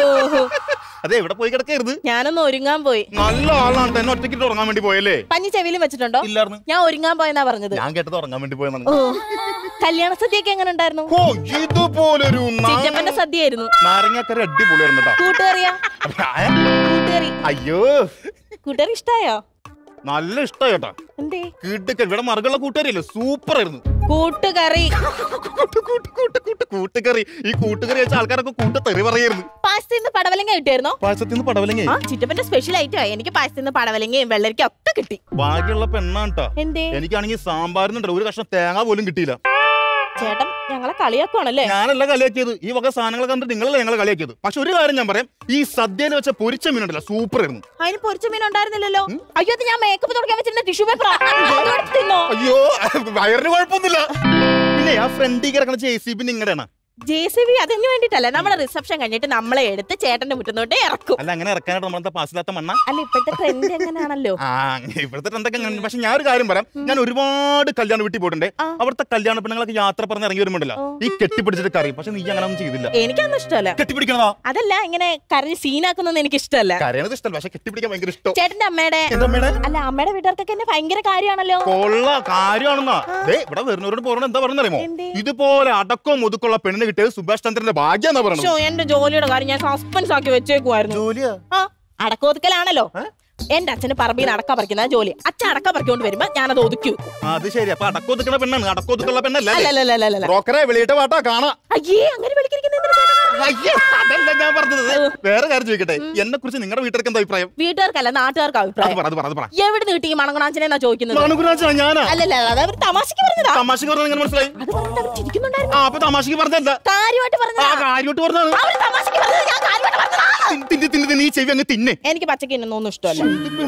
അതെ എവിടെ പോയി കിടക്കരുത് ഞാനൊന്ന് ഒരുങ്ങാൻ പോയി നല്ല ആളാണ് തന്നെ ഒറ്റയ്ക്കിട്ട് ഉറങ്ങാൻ വേണ്ടി പോയല്ലേ പഞ്ഞി ചെവിയിലും വെച്ചിട്ടുണ്ടോ ഇല്ലായിരുന്നു ഞാൻ ഒരുങ്ങാൻ പോയെന്നാ പറഞ്ഞത് ഞാൻ കേട്ടത് ഉറങ്ങാൻ വേണ്ടി പോയതാണ് ഓ കല്യാണ സദ്യയൊക്കെ എങ്ങനെ ഉണ്ടായിരുന്നു ഓ ഇതുപോലൊരു നാ- ചിറ്റപ്പന്റെ സദ്യയായിരുന്നു നാരങ്ങാക്കറി അടിപൊളിയായിരുന്നു കേട്ടോ കൂട്ടുകറിയാ ഏ? കൂട്ടുകറി അയ്യോ കൂട്ടുകറി ഇഷ്ടായോ നല്ല ഇഷ്ടമായി കേട്ടോ എന്തേ കിട്ടൊക്കെ ഇവിടെ മറുകളുള്ള കൂട്ടുകാരില്ലേ സൂപ്പർ ആയിരുന്നു കൂട്ടുകറി കൂട്ട് കൂട്ട് കൂട്ട് കൂട്ട് കൂട്ടുകറി ഈ കൂട്ടുകറി വെച്ച ആൾക്കാരൊക്കെ കൂട്ട തെറി പറയായിരുന്നു പായസത്തിൽ നിന്ന് പടവലങ്ങ കിട്ടിയായിരുന്നോ പായസത്തിൽ നിന്ന് പടവലങ്ങി ആ ചിറ്റപ്പന്റെ സ്പെഷ്യൽ ഐറ്റം എനിക്ക് പായസത്തിൽ നിന്ന് പടവലങ്ങയും വെള്ളരിക്കും ഒക്കെ കിട്ടി ഭാഗ്യമുള്ള പെണ്ണാണ് കേട്ടോ എന്തേ എനിക്കാണെങ്കിൽ സാമ്പാറിനുണ്ടല്ലോ ഒരു കഷ്ണം തേങ്ങ പോലും കിട്ടിയില്ല ചേട്ടൻ ഞങ്ങളെ കളിയാക്കുവാണല്ലേ ഞാനല്ല കളിയാക്കിയത് ഈ വക സാധനങ്ങൾ കണ്ടിട്ട് നിങ്ങളല്ല ഞങ്ങളെ കളിയാക്കിയത് പക്ഷെ ഒരു കാര്യം ഞാൻ പറയാം ഈ സദ്യയിൽ വെച്ച പൊരിച്ച മീനുണ്ടല്ലോ സൂപ്പർ ആയിരുന്നു അതിന് പൊരിച്ച മീൻ ഉണ്ടായിരുന്നില്ലല്ലോ അയ്യോ അത് ഞാൻ മേക്കപ്പ് തുടക്കാൻ വെച്ചിരുന്ന ടിഷ്യൂ പേപ്പർ തിന്നോ അയ്യോ വയറിന് കുഴപ്പമൊന്നുമില്ല പിന്നെ ആ ഫ്രണ്ടിൽ കിടക്കുന്ന ജെ സി ബി നിങ്ങളുടെയാണ് ജെ സി ബി അതിന് വേണ്ടിട്ടല്ല നമ്മുടെ റിസപ്ഷൻ കഴിഞ്ഞിട്ട് നമ്മളെ എടുത്ത് ചേട്ടന്റെ മുറ്റത്തോട്ട് ഇറക്കും അല്ല അങ്ങനെ ഇറക്കാനായിട്ട് നമ്മളെന്താ പാസ്സിലാത്ത മണ്ണ അല്ല ഇപ്പോഴത്തെ ട്രെൻഡ് എങ്ങനെയാണല്ലോ ആ ഇവിടുത്തെ എന്തൊക്കെ അങ്ങനെ പക്ഷെ ഞാൻ ഒരു കാര്യം പറയാം ഞാൻ ഒരുപാട് കല്യാണ വീട്ടിൽ പോയിട്ടുണ്ട് അവിടുത്തെ കല്യാണ പെണ്ണുങ്ങളൊക്കെ യാത്ര പറഞ്ഞ് ഇറങ്ങി വരുമ്പോണ്ടല്ലോ ഈ കെട്ടിപ്പിടിച്ചിട്ട് കറിയും പക്ഷെ നീ അങ്ങനെ ഒന്നും ചെയ്തില്ല എനിക്കൊന്നും ഇഷ്ടമല്ല കെട്ടിപ്പിടിക്കണതാ അതല്ല ഇങ്ങനെ കരഞ്ഞ് സീനാക്കുന്നൊന്നും എനിക്ക് ഇഷ്ടമല്ല കരയണത് ഇഷ്ടമല്ല പക്ഷെ കെട്ടിപ്പിടിക്കാൻ ഭയങ്കര ഇഷ്ടം ചേട്ടന്റെ അമ്മയുടെ എന്റെ അമ്മയുടെ? അല്ല അമ്മയുടെ വീട്ടുകാർക്കൊക്കെ എന്നെ ഭയങ്കര കാര്യമാണല്ലോ കൊള്ള കാര്യമാണെന്നാ ദേ ഇവിടെ വരുന്നവരോട് പോകണം എന്താ പറഞ്ഞറിയുമോ ഇതുപോലെ അടക്കവും ഒതുക്കുള്ള പെണ്ണിന് കിട്ടിയത് സുഭാഷ് ചന്ദ്രന്റെ ഭാഗ്യം എന്നാ ശോ, പറയണത് എന്റെ ജോലിയുടെ കാര്യം ഞാൻ സസ്പെൻസ് ആക്കി വെച്ചേക്കുമായിരുന്നു ജോലിയാ ആ അടക്കൊതുക്കലാണല്ലോ എന്റെ അച്ഛന് പറമ്പിൽ നിന്ന് അടക്ക പറിക്കുന്ന ജോലി അച്ഛൻ അടക്ക പറിക്കൊണ്ട് വരുമ്പോ ഞാനത് ഒതുക്കി വെക്കും അത് ശരി അപ്പൊ അടക്കൊതുക്കണ പെണ്ണാണ് അടക്കൊതുക്കുള്ള പെണ്ണല്ലേ അല്ലല്ലല്ലല്ല ബ്രോക്കറെ വെളിയിട്ട വാട്ടാ കാണാ അയ്യേ അങ്ങനെ വിളിക്കുന്ന അയ്യേ, അതല്ല ഞാൻ പറഞ്ഞത് വേറെ കാര്യം ചോദിക്കട്ടെ എന്നെ കുറിച്ച് നിങ്ങളുടെ വീട്ടുകാർക്ക് എന്താ അഭിപ്രായം വീട്ടുകാർക്കല്ല നാട്ടുകാർക്ക് അത് അഭിപ്രായം പറ അത് പറ അത് പറ എവിടെ നിന്ന് കിട്ടി ഈ മണങ്ങണാച്ചനെന്നാ ചോദിക്കുന്നത് മണകുരാജാ ഞാനാ അല്ലല്ല അത് അവർ തമാശക്ക് പറഞ്ഞതാ തമാശക്ക് പറഞ്ഞത് എങ്ങനെ മനസ്സിലായി അത് പറഞ്ഞിട്ട് അവർ ചിരിക്കുന്നുണ്ടായിരുന്നു ആ അപ്പൊ തമാശക്ക് പറഞ്ഞല്ല കാര്യമായിട്ട് ആ പറഞ്ഞതാ കാര്യമായിട്ട് പറഞ്ഞതാണ് അവർ തമാശക്ക് പറഞ്ഞത് ഞാൻ കാര്യമായിട്ട് പറഞ്ഞതാ തിന്ന് തിന്ന് തിന്ന് തിന്ന് ഈ ചെവി അങ്ങ് തിന്നെ എനിക്ക് പച്ചക്ക് തിന്നുന്നൊന്നും ഇഷ്ടമല്ല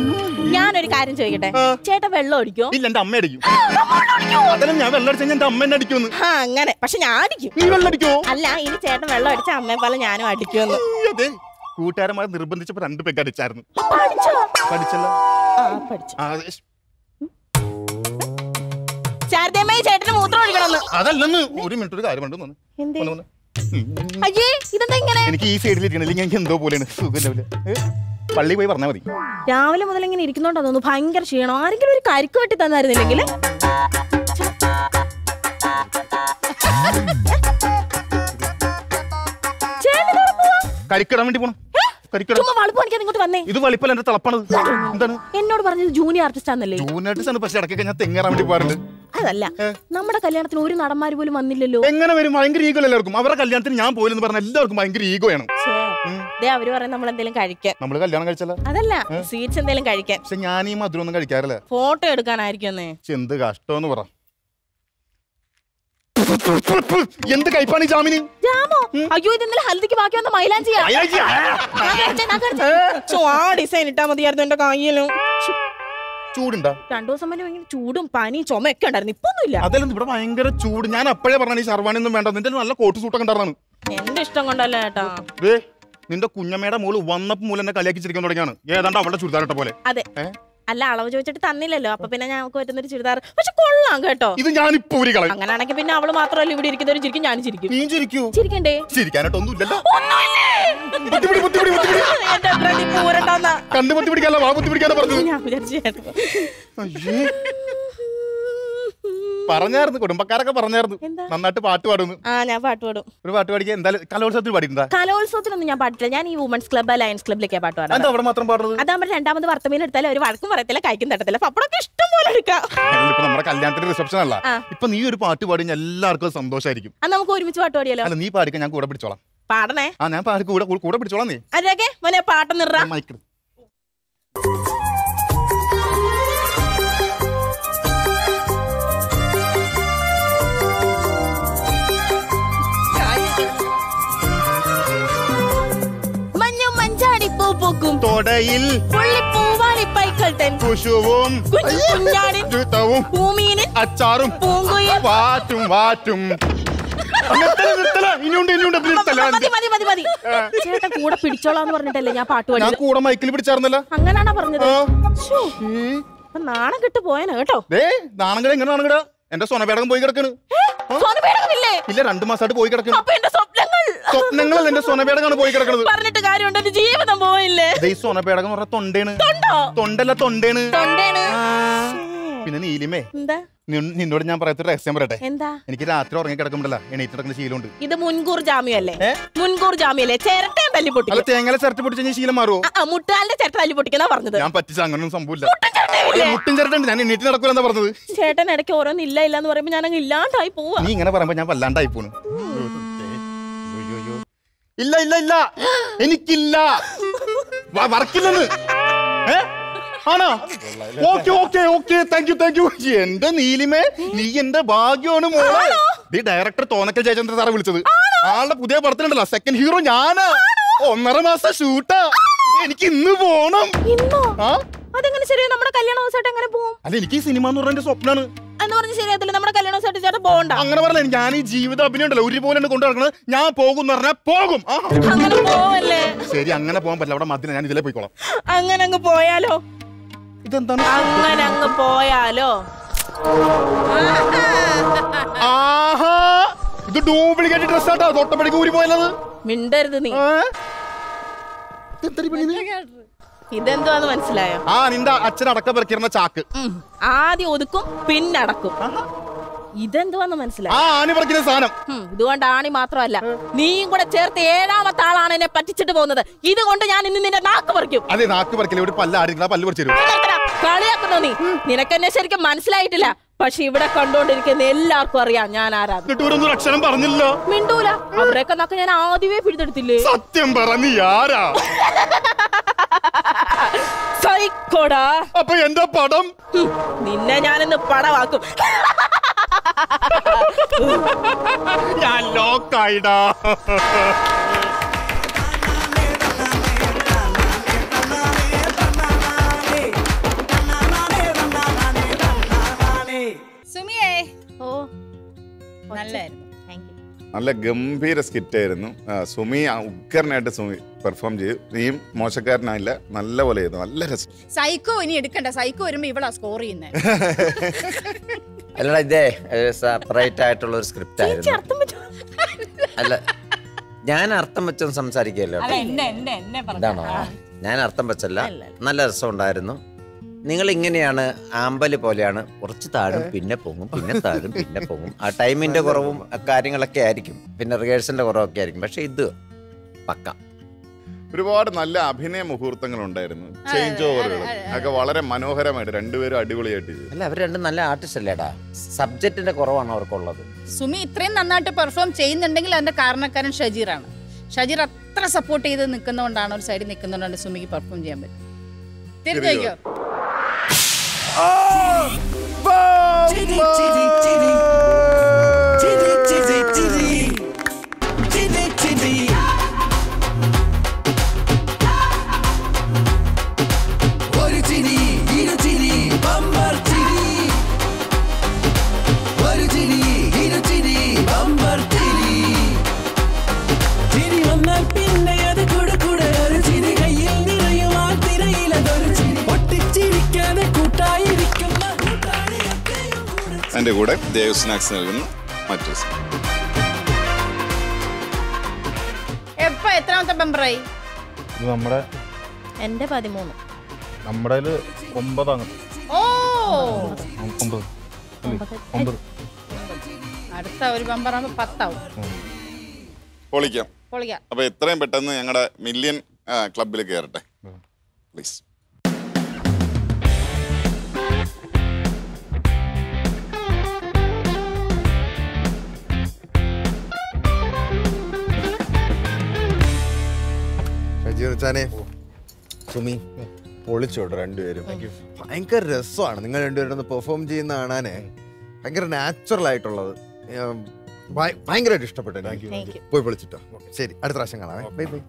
ഞാനൊരു കാര്യം ചോദിക്കട്ടെ ചേട്ടൻ വെള്ളം അടിക്കോ ഇല്ല എന്റെ അമ്മ അടിക്കും അതല്ല ഞാൻ വെള്ളം അടിച്ചാൽ എന്റെ അമ്മ എന്നെ അടിക്കുമെന്ന് ആ അങ്ങനെ പക്ഷെ ഞാൻ അടിക്കും നീ വെള്ളം അടിക്കോ അല്ല ഇനി ചേട്ടൻ വെള്ളം അടിച്ച അമ്മയെ പോലെ ഞാനും അടിക്കുമെന്ന് അതെ കൂട്ടുകാരന്മാരെ നിർബന്ധിച്ചപ്പോ രണ്ട് പെഗ് അടിച്ചായിരുന്നു പഠിച്ചോ പഠിച്ചല്ലോ ആ പഠിച്ചു ആ, അത് ശാരദയമ്മയെ ചേട്ടന് മൂത്രം ഒഴിക്കണമെന്ന് അതല്ലെന്ന് ഒരു മിനിറ്റ് ഒരു കാര്യം ഉണ്ടെന്ന് എന്തേ വന്ന് വന്ന്. ഉം. അയ്യേ ഇതെന്താ ഇങ്ങനെ എനിക്ക് ഈ സൈഡിൽ ഇരിക്കണം അല്ലെങ്കിൽ എനിക്ക് എന്തോ പോലെയാണ് സുഖമില്ല പള്ളി പോയി പറഞ്ഞാൽ മതി രാവിലെ മുതൽ ഇങ്ങനെ ഇരിക്കുന്നോണ്ടാ തോന്നുന്നു ഭയങ്കര ക്ഷീണം ആരെങ്കിലും ഒരു കരിക്ക് വെട്ടി തന്നായിരുന്നില്ലെങ്കിൽ കരിക്കിടാൻ വേണ്ടി പോണം കരിക്കിടാൻ ചുമ്മാ വളുപ്പ് പണിക്കാൻ ഇങ്ങോട്ട് വന്നേ ഇത് വളിപ്പല്ല എന്റെ തളപ്പാണ് എന്താണ് എന്നോട് പറഞ്ഞത് ജൂനിയർ ആർട്ടിസ്റ്റ് ആണല്ലേ ജൂനായിട്ട് ആണ് പക്ഷെ ഇടയ്ക്കൊക്കെ ഞാൻ തെങ്ങേറാൻ വേണ്ടി പോകാറുണ്ട് അതല്ല നമ്മുടെ കല്യാണത്തിന് ഒരു നടന്മാര് പോലും വന്നില്ലല്ലോ എങ്ങനെ വരും ഭയങ്കര ഈഗോ എല്ലാവർക്കും അവരുടെ കല്യാണത്തിന് ഞാൻ പോയില്ലെന്ന് പറഞ്ഞാൽ എല്ലാവർക്കും ഭയങ്കര ഈഗോയാണ് ഛേ, ദേ അവര് പറയാൻ നമ്മൾ എന്തെങ്കിലും കഴിക്കാൻ നമ്മൾ കല്യാണം കഴിച്ചല്ല അതല്ല സ്വീറ്റ്സ് എന്തെങ്കിലും കഴിക്കാൻ പക്ഷെ ഞാൻ ഈ മധുരം ഒന്നും കഴിക്കാറില്ല ഫോട്ടോ എടുക്കാനായിരിക്കും ശ്ശെ, എന്ത് കഷ്ടമെന്ന് പറ എന്ത് കൈപ്പാണ് ഈ ജാമിന് ജാമോ അയ്യോ ഇത് ഇന്നലെ ഹൽദിക്ക് ബാക്കി വന്ന മൈലാഞ്ചിയാ മൈലാഞ്ചിയാ? ഞാൻ കാണിച്ചേ, ഞാൻ കാണിച്ചേ. ഛോ, ആ ഡിസൈൻ ഇട്ടാ മതിയായിരുന്നു എന്റെ കയ്യിലും ചൂടുണ്ടാ രണ്ടു ദിവസം മുന്നേ ഭയങ്കര ചൂടും പനിയും ചുമയൊക്കെ ഉണ്ടായിരുന്നു ഇപ്പൊ ഒന്നുമില്ല അതല്ല ഇവിടെ ഭയങ്കര ചൂട് ഞാൻ അപ്പോഴേ പറഞ്ഞ ഈ ശർവാണി ഒന്നും വേണ്ട നിന്റെ നല്ല കോട്ട് സൂട്ടൊക്കെ ഉണ്ടായിരുന്നു എന്റെ ഇഷ്ടം കൊണ്ടല്ല ഏട്ടാ ദേ നിന്റെ കുഞ്ഞമ്മയുടെ മോള് വന്നപ്പോ മൂലം എന്നെ കലിയാക്കി ചിരിക്കാൻ തുടങ്ങിയാണ് ഏതാണ്ട് അവളുടെ ചുരിദാറിട്ട പോലെ അതെ ഏ? അല്ല അളവ് ചോദിച്ചിട്ട് തന്നില്ലല്ലോ അപ്പൊ പിന്നെ ഞങ്ങൾക്ക് പറ്റുന്നൊരു ചുരിദാർ പക്ഷെ കൊള്ളാം കേട്ടോ ഇത് ഞാനിപ്പോ ഊരി കളയും അങ്ങനെയാണെങ്കിൽ പിന്നെ അവള് മാത്രമല്ല ഇവിടെ ഇരിക്കുന്നവരും ചിരിക്കും ഞാനും ചിരിക്കും നീ ചിരിക്കൂ ചിരിക്കണ്ടേ ചിരിക്കാനായിട്ട് ഒന്നുമില്ലല്ലോ ബുദ്ധിപിടി, ബുദ്ധിപിടി, ബുദ്ധിപിടി. എന്റെ പ്രതി പൂരണ്ടാന്നാ കണ്ടു ബുദ്ധി പിടിക്കാനല്ല വാ ബുദ്ധി പിടിക്കാനാ പറഞ്ഞത് ഞാൻ വിചാരിച്ചു ചേട്ടൻ. അയ്യേ. പറഞ്ഞായിരുന്നു കുടുംബക്കാരൊക്കെ പറഞ്ഞായിരുന്നു എന്താ? നന്നായിട്ട് പാട്ട് പാടുന്നു ആ ഞാൻ പാട്ട് പാടും ഒരു പാട്ട് പാടിക്കാൻ എന്തായാലും കലോത്സവത്തിൽ പാടിയിട്ടുണ്ടാ കലോത്സവത്തിനൊന്നും ഞാൻ പാടില്ല ഞാൻ ഈ വുമൻസ് ക്ലബ്ബ് ലയൺസ് ക്ലബ്ബിലേക്കാ പാട്ട് പാടാം എന്താ അവിടെ മാത്രം പാടുന്നത് അതാകുമ്പോൾ രണ്ടാമത് വർത്തമീൻ എടുത്താലും ഒരു വഴക്കും പറയത്തില്ല കൈക്കും തട്ടത്തില്ല പപ്പടമൊക്കെ ഇഷ്ടം പോലെ എടുക്കാം ഇപ്പൊ നമ്മുടെ കല്യാണത്തിന്റെ റിസപ്ഷൻ അല്ല ആ. ഇപ്പൊ നീ ഒരു പാട്ട് പാടി കഴിഞ്ഞാൽ എല്ലാവർക്കും അത് സന്തോഷമായിരിക്കും അത് നമുക്ക് ഒരുമിച്ച് പാട്ട് പാടിയാലോ അല്ല നീ പാടിക്കാൻ ഞാൻ കൂടെ പിടിച്ചോളാം പാടണേ ആ ഞാൻ പാടി കൂടെ കൂടെ പിടിച്ചോളാം നീ അതൊക്കെ മോനെ പാട്ട് നിറ മൈക്ക് മഞ്ഞും മഞ്ചാടി പൂ പൂക്കും തൊടയിൽ പുള്ളിപ്പൂവാളി പൈക്കൾ തെൻ കുശുവും കുഞ്ഞു കുഞ്ഞാടിൻ യുദ്ധവും പൂമീനിൻ അച്ചാറും പൂങ്കുയിൽ വാറ്റും വാറ്റും നിർത്തല നിർത്തല ഇനിയുണ്ട് ഇനിയുണ്ട് ഇത് നിർത്തല മതി മതി മതി മതി ചേട്ടൻ കൂടെ പിടിച്ചോളാന്ന് പറഞ്ഞിട്ടല്ലേ ഞാൻ പാട്ട് ഞാൻ പാടിയത് കൂടെ മൈക്കിൽ പിടിച്ചായിരുന്നല്ലോ അങ്ങനാണോ പറഞ്ഞത് ആ. ശ്ശോ, അപ്പൊ നാണം കെട്ട് പോയന കേട്ടോ ദേ നാണങ്ങട എങ്ങനെ നാണങ്ങട എന്റെ സ്വനപേടകം പോയി കിടക്കണ് സ്വനപേടകമില്ലേ ഇല്ല രണ്ടു മാസമായിട്ട് പോയി കിടക്കണ് അപ്പൊ എന്റെ സ്വപ്നങ്ങൾ സ്വപ്നങ്ങളല്ല എന്റെ സ്വനപേടകമാണ് പോയി കിടക്കണത് പറഞ്ഞിട്ട് കാര്യമുണ്ട് എന്റെ ജീവിതം പോയില്ലേ ദേ ഈ സ്വനപേടകം എന്ന് പറഞ്ഞ തൊണ്ടേണ് തൊണ്ടോ തൊണ്ടല്ല തൊണ്ടേണ് തൊണ്ടേണ് പിന്നെ നീലിമേ എന്താ നിൻ- നിന്നോട് ഞാൻ പറയത്തൊരു രഹസ്യം പറയട്ടെ എന്താ എനിക്ക് രാത്രി ഉറങ്ങി കിടക്കുമ്പോഴല്ല എണീറ്റ് കിടക്കുന്ന ശീലമുണ്ട് ഇത് മുൻകൂർ ജാമ്യമല്ലേ മുൻകൂർ ജാമ്യല്ലേ ചിരട്ടയും തല്ലി അല്ല പൊട്ടിക്കും തേങ്ങല ചിരട്ടി പൊട്ടിച്ച് കഴിഞ്ഞാൽ ശീലം മാറുമോ ആ, ആ, മുട്ടാലിന്റെ ചിരട്ട തല്ലി പൊട്ടിക്കുന്ന പറഞ്ഞത് ഞാൻ പറ്റിച്ച അങ്ങനൊന്നും സംഭവില്ല മുട്ടും ചിരട്ടുണ്ട് ഞാൻ എണീറ്റ് നടക്കൂല എന്താ പറഞ്ഞത് ചേട്ടൻ ഇടയ്ക്ക് ഓരോന്ന് ഇല്ല ഇല്ല എന്ന് പറയുമ്പോ ഞാൻ അങ്ങ് ഇല്ലാണ്ടായി പോവാ നീ ഇങ്ങനെ പറയുമ്പോ ഞാൻ വല്ലാണ്ടായി പോണു ഇല്ല ഇല്ല ഇല്ല എനിക്കില്ല വ- വർക്കില്ലെന്ന് ഏ? ആണോ okay okay okay thank you thank you എന്റെ നീലിമേ നീ എന്റെ ഭാഗ്യമാണ് മോളെ നീ ഡയറക്ടർ തോന്നക്കൽ ജയചന്ദ്രൻ സാറെ വിളിച്ചത് ആളുടെ പുതിയ പടത്തിലുണ്ടല്ലോ സെക്കൻഡ് ഹീറോ ഞാനാ ഒന്നര മാസം ഷൂട്ടാ എനിക്ക് ഇന്ന് പോണം ഇന്നോ ആ അതെങ്ങനെ ശരിയാ നമ്മുടെ കല്യാണ ദിവസമായിട്ട് എങ്ങനെ പോവും അല്ല എനിക്ക് ഈ സിനിമ എന്ന് പറഞ്ഞ എന്റെ സ്വപ്നാണ് എന്ന് പറഞ്ഞ് ശരിയാത്തില്ല നമ്മുടെ കല്യാണ ദിവസമായിട്ട് ചേട്ടൻ പോകണ്ട അങ്ങനെ പറഞ്ഞ ഞാൻ ഈ ജീവിത അഭിനയം ഉണ്ടല്ലോ ഒരുപോലെ കൊണ്ടു നടക്കുന്നത് ഞാൻ പോകും എന്ന് പറഞ്ഞാൽ പോകും ആ. അങ്ങനെ പോവല്ലേ ശരി അങ്ങനെ പോകാൻ പറ്റില്ല അവിടെ മതില ഞാൻ ഇതിലേ പോയിക്കോളാം അങ്ങനെ അങ്ങ് പോയാലോ ഇതെന്താണ് അങ്ങനെ അങ്ങ് പോയാലോ ആഹാ ഇത് ഡ്യൂപ്ലിക്കേറ്റ് ഡ്രസ് ആട്ടോ തൊട്ടപ്പടിക്ക് ഊരി പോയത് മിണ്ടരുത് നീ ഇതെന്തുവാന്ന് മനസ്സിലായോ ആ നിന്റെ അച്ഛൻ അടക്ക പെറുക്കിരുന്ന ചാക്ക് ഉം. ആദ്യം ഒതുക്കും പിന്നടക്കും ഇതെന്തുവാന്ന് മനസ്സിലായോ ആ ആണി പറിക്കുന്ന സാധനം ഉം, ഇതുകൊണ്ട് ആണി മാത്രമല്ല നീയും കൂടെ ചേർത്ത് ഏഴാമത്തെ ആളാണ് എന്നെ പറ്റിച്ചിട്ട് പോകുന്നത് ഇതുകൊണ്ട് ഞാൻ ഇന്ന് നിന്റെ നാക്ക് പറിക്കും അതെ നാക്ക് പറിക്കില്ല ഒരു പല്ല് ആടി പല്ല് പറിച്ചു തരും നിർത്തടാ, കളിയാക്കുന്നോ നീ നിനക്കെന്നെ ശരിക്കും മനസ്സിലായിട്ടില്ല പക്ഷെ ഇവിടെ കണ്ടോണ്ടിരിക്കുന്ന എല്ലാവർക്കും അറിയാം ഞാൻ ആരാണ് എന്നിട്ട് ഇവരൊന്നും ഒരു അക്ഷരം പറഞ്ഞില്ല മിണ്ടൂല അവരെയൊക്കെ നക്ക ഞാൻ ആദ്യമേ പിടിച്ചെടുത്തില്ലേ സത്യം പറ നീ ആരാ സൈക്കോടാ അപ്പൊ എന്റെ പടം ഹും, നിന്നെ ഞാനിന്ന് പടവാക്കും ഞാൻ ലോക്കായിടാ സുമിയേ ഓ നല്ലായിരുന്നു താങ്ക് യു നല്ല ഗംഭീര സ്കിറ്റ് ആയിരുന്നു ആ, സുമി ആ, ഉഗ്രനായിട്ട് സുമി പെർഫോം ചെയ്തു നീയും മോശക്കാരനായില്ല നല്ല പോലെ ചെയ്തു നല്ല രസം സൈക്കോ ഇനി എടുക്കണ്ട സൈക്കോ വരുമ്പോ ഇവളാ സ്കോർ ചെയ്യുന്നത് അല്ലടാ ഇതേ സെപ്പറേറ്റ് ആയിട്ടുള്ള ഒരു സ്ക്രിപ്റ്റ് ആയിരുന്നു അർത്ഥം പറ്റും അല്ല ഞാൻ അർത്ഥം വെച്ചൊന്നും സംസാരിക്കുകയല്ലോ അല്ല എന്നെ എന്നെ എന്നെ പറഞ്ഞു ഇതാണോ ഞാൻ അർത്ഥം വെച്ചല്ല നല്ല രസമുണ്ടായിരുന്നു നിങ്ങൾ ഇങ്ങനെയാണ് ആമ്പല് പോലെയാണ് കുറച്ച് താഴും പിന്നെ പൊങ്ങും പിന്നെ താഴും പിന്നെ പൊങ്ങും ആ ടൈമിന്റെ കുറവും ആ കാര്യങ്ങളൊക്കെ ആയിരിക്കും പിന്നെ റിഹേഴ്സലിന്റെ കുറവൊക്കെ ആയിരിക്കും പക്ഷെ ഇത് പക്ക ഒരുപാട് നല്ല അഭിനയ മുഹൂർത്തങ്ങൾ ഉണ്ടായിരുന്നു ചേഞ്ച് ഓവറുകൾ ഒക്കെ വളരെ മനോഹരമായിട്ട് രണ്ടുപേരും അടിപൊളിയായിട്ട് ചെയ്തു അല്ല അവർ രണ്ടും നല്ല ആർട്ടിസ്റ്റ് അല്ലേടാ സബ്ജക്റ്റിന്റെ കുറവാണ് അവർക്കുള്ളത് സുമി ഇത്രയും നന്നായിട്ട് പെർഫോം ചെയ്യുന്നുണ്ടെങ്കിൽ അതിന്റെ കാരണക്കാരൻ ഷജീറാണ് ഷജീർ അത്ര സപ്പോർട്ട് ചെയ്ത് നിൽക്കുന്നതുകൊണ്ടാണ് ഒരു സൈഡിൽ നിൽക്കുന്നതുകൊണ്ടാണ് സുമിക്ക് പെർഫോം ചെയ്യാൻ പറ്റും തിരിഞ്ഞോ ചിരി ചിരി ചിരി ചിരി ചിരി ചിരി ചിരി ചിരി ഒരു ചിരി ഇരു ചിരി ബമ്പർ ചിരി ഒരു ചിരി ഇരു ചിരി ബമ്പർ ചിരി ചിരി വന്നാൽ പിന്നെ അത് കൂടെ കൂടെ ഒരു ചിരി കയ്യിൽ നിറയും ആ തിരയിലതൊരു ചിരി പൊട്ടിച്ചിരിക്കാതെ കൂട്ടായിരിക്കുന്ന കൂട്ടാളിയൊക്കെയും കൂടെ എൻ്റെ കൂടെ ദേവ് സ്നാക്സ് നൽകുന്നു മറ്റു എപ്പ എത്രാമത്തെ ബെമ്പറായി ഇത് നമ്മുടെ എന്റെ പതിമൂന്ന് നമ്മുടെ ഒമ്പതാണ് ഓ ഒമ്പത് അല്ലേ? ഒമ്പത് അടുത്ത ഒരു ബമ്പർ ആകുമ്പോൾ പത്താവും പൊളിക്കാം പൊളിക്കാം അപ്പൊ എത്രയും പെട്ടെന്ന് ഞങ്ങളുടെ മില്യൺ ക്ലബിൽ കയറട്ടെ പ്ലീസ് ജീവനച്ചാനെ സുമി പൊളിച്ചോട്ടോ രണ്ടുപേരും ഭയങ്കര രസമാണ് നിങ്ങൾ രണ്ടുപേരും ഒന്ന് പെർഫോം ചെയ്യുന്ന കാണാന് ഭയങ്കര നാച്ചുറൽ ആയിട്ടുള്ളത് ഏം, ഭയ- ഭയങ്കരമായിട്ട് ഇഷ്ടപ്പെട്ടു എനിക്ക്. Thank you. പോയി പൊളിച്ചിട്ടോ ശരി അടുത്ത പ്രാവശ്യം കാണാം ബൈ ബൈ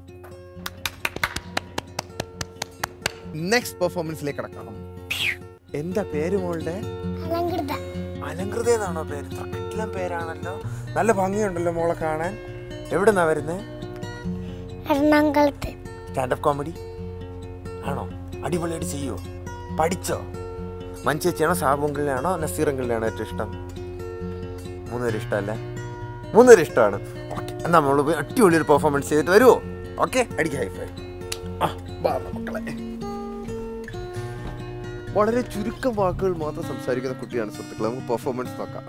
നെക്സ്റ്റ് പെർഫോമൻസിലേക്ക് കിടക്കണം എന്താ പേര് മോളുടെ അലങ്കൃത അലങ്കൃത എന്നാണോ പേര് ഇത്ര കിട്ടിലം പേരാണല്ലോ നല്ല ഭംഗിയുണ്ടല്ലോ മോളെ കാണാൻ എവിടെന്നാ വരുന്നേ എറണാകുളത്ത് സ്റ്റാൻഡപ്പ് കോമഡി ആണോ അടിപൊളിയായിട്ട് ചെയ്യോ പഠിച്ചോ മഞ്ചേച്ചിയാണോ സാബുങ്കിളിനാണോ നസീറങ്കിളിനാണോ ഏറ്റവും ഇഷ്ടം മൂന്നുപേരും ഇഷ്ടമല്ലേ മൂന്നുപേരും ഇഷ്ടമാണ് ഓക്കെ എന്നാ നമ്മൾ പോയി അടിപൊളി ഒരു പെർഫോമൻസ് ചെയ്തിട്ട് വരുമോ ഓക്കെ അടിക്കുക ഹൈഫൈ ആ വാ മക്കളെ വളരെ ചുരുക്കം വാക്കുകൾ മാത്രം സംസാരിക്കുന്ന കുട്ടിയാണ് സുഹൃത്തുക്കളെ നമുക്ക് പെർഫോമൻസ് നോക്കാം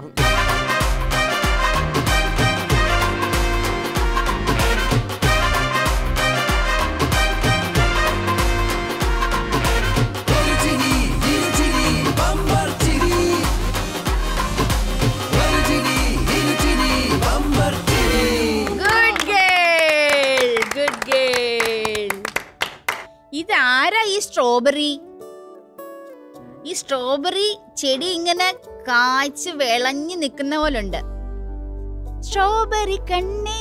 ഒരു ചിരി ഇരു ചിരി ബമ്പർ ചിരി ഒരു ചിരി ഇരു ചിരി ബമ്പർ ചിരി ഗുഡ് ഗേൾ ഗുഡ് ഗേൾ ഇതാരാ ഈ സ്ട്രോബെറി ഈ സ്ട്രോബെറി ചെടി ഇങ്ങനെ കായ്ച്ച് വിളഞ്ഞു നിൽക്കുന്ന പോലെ ഉണ്ട് സ്ട്രോബെറി കണ്ണേ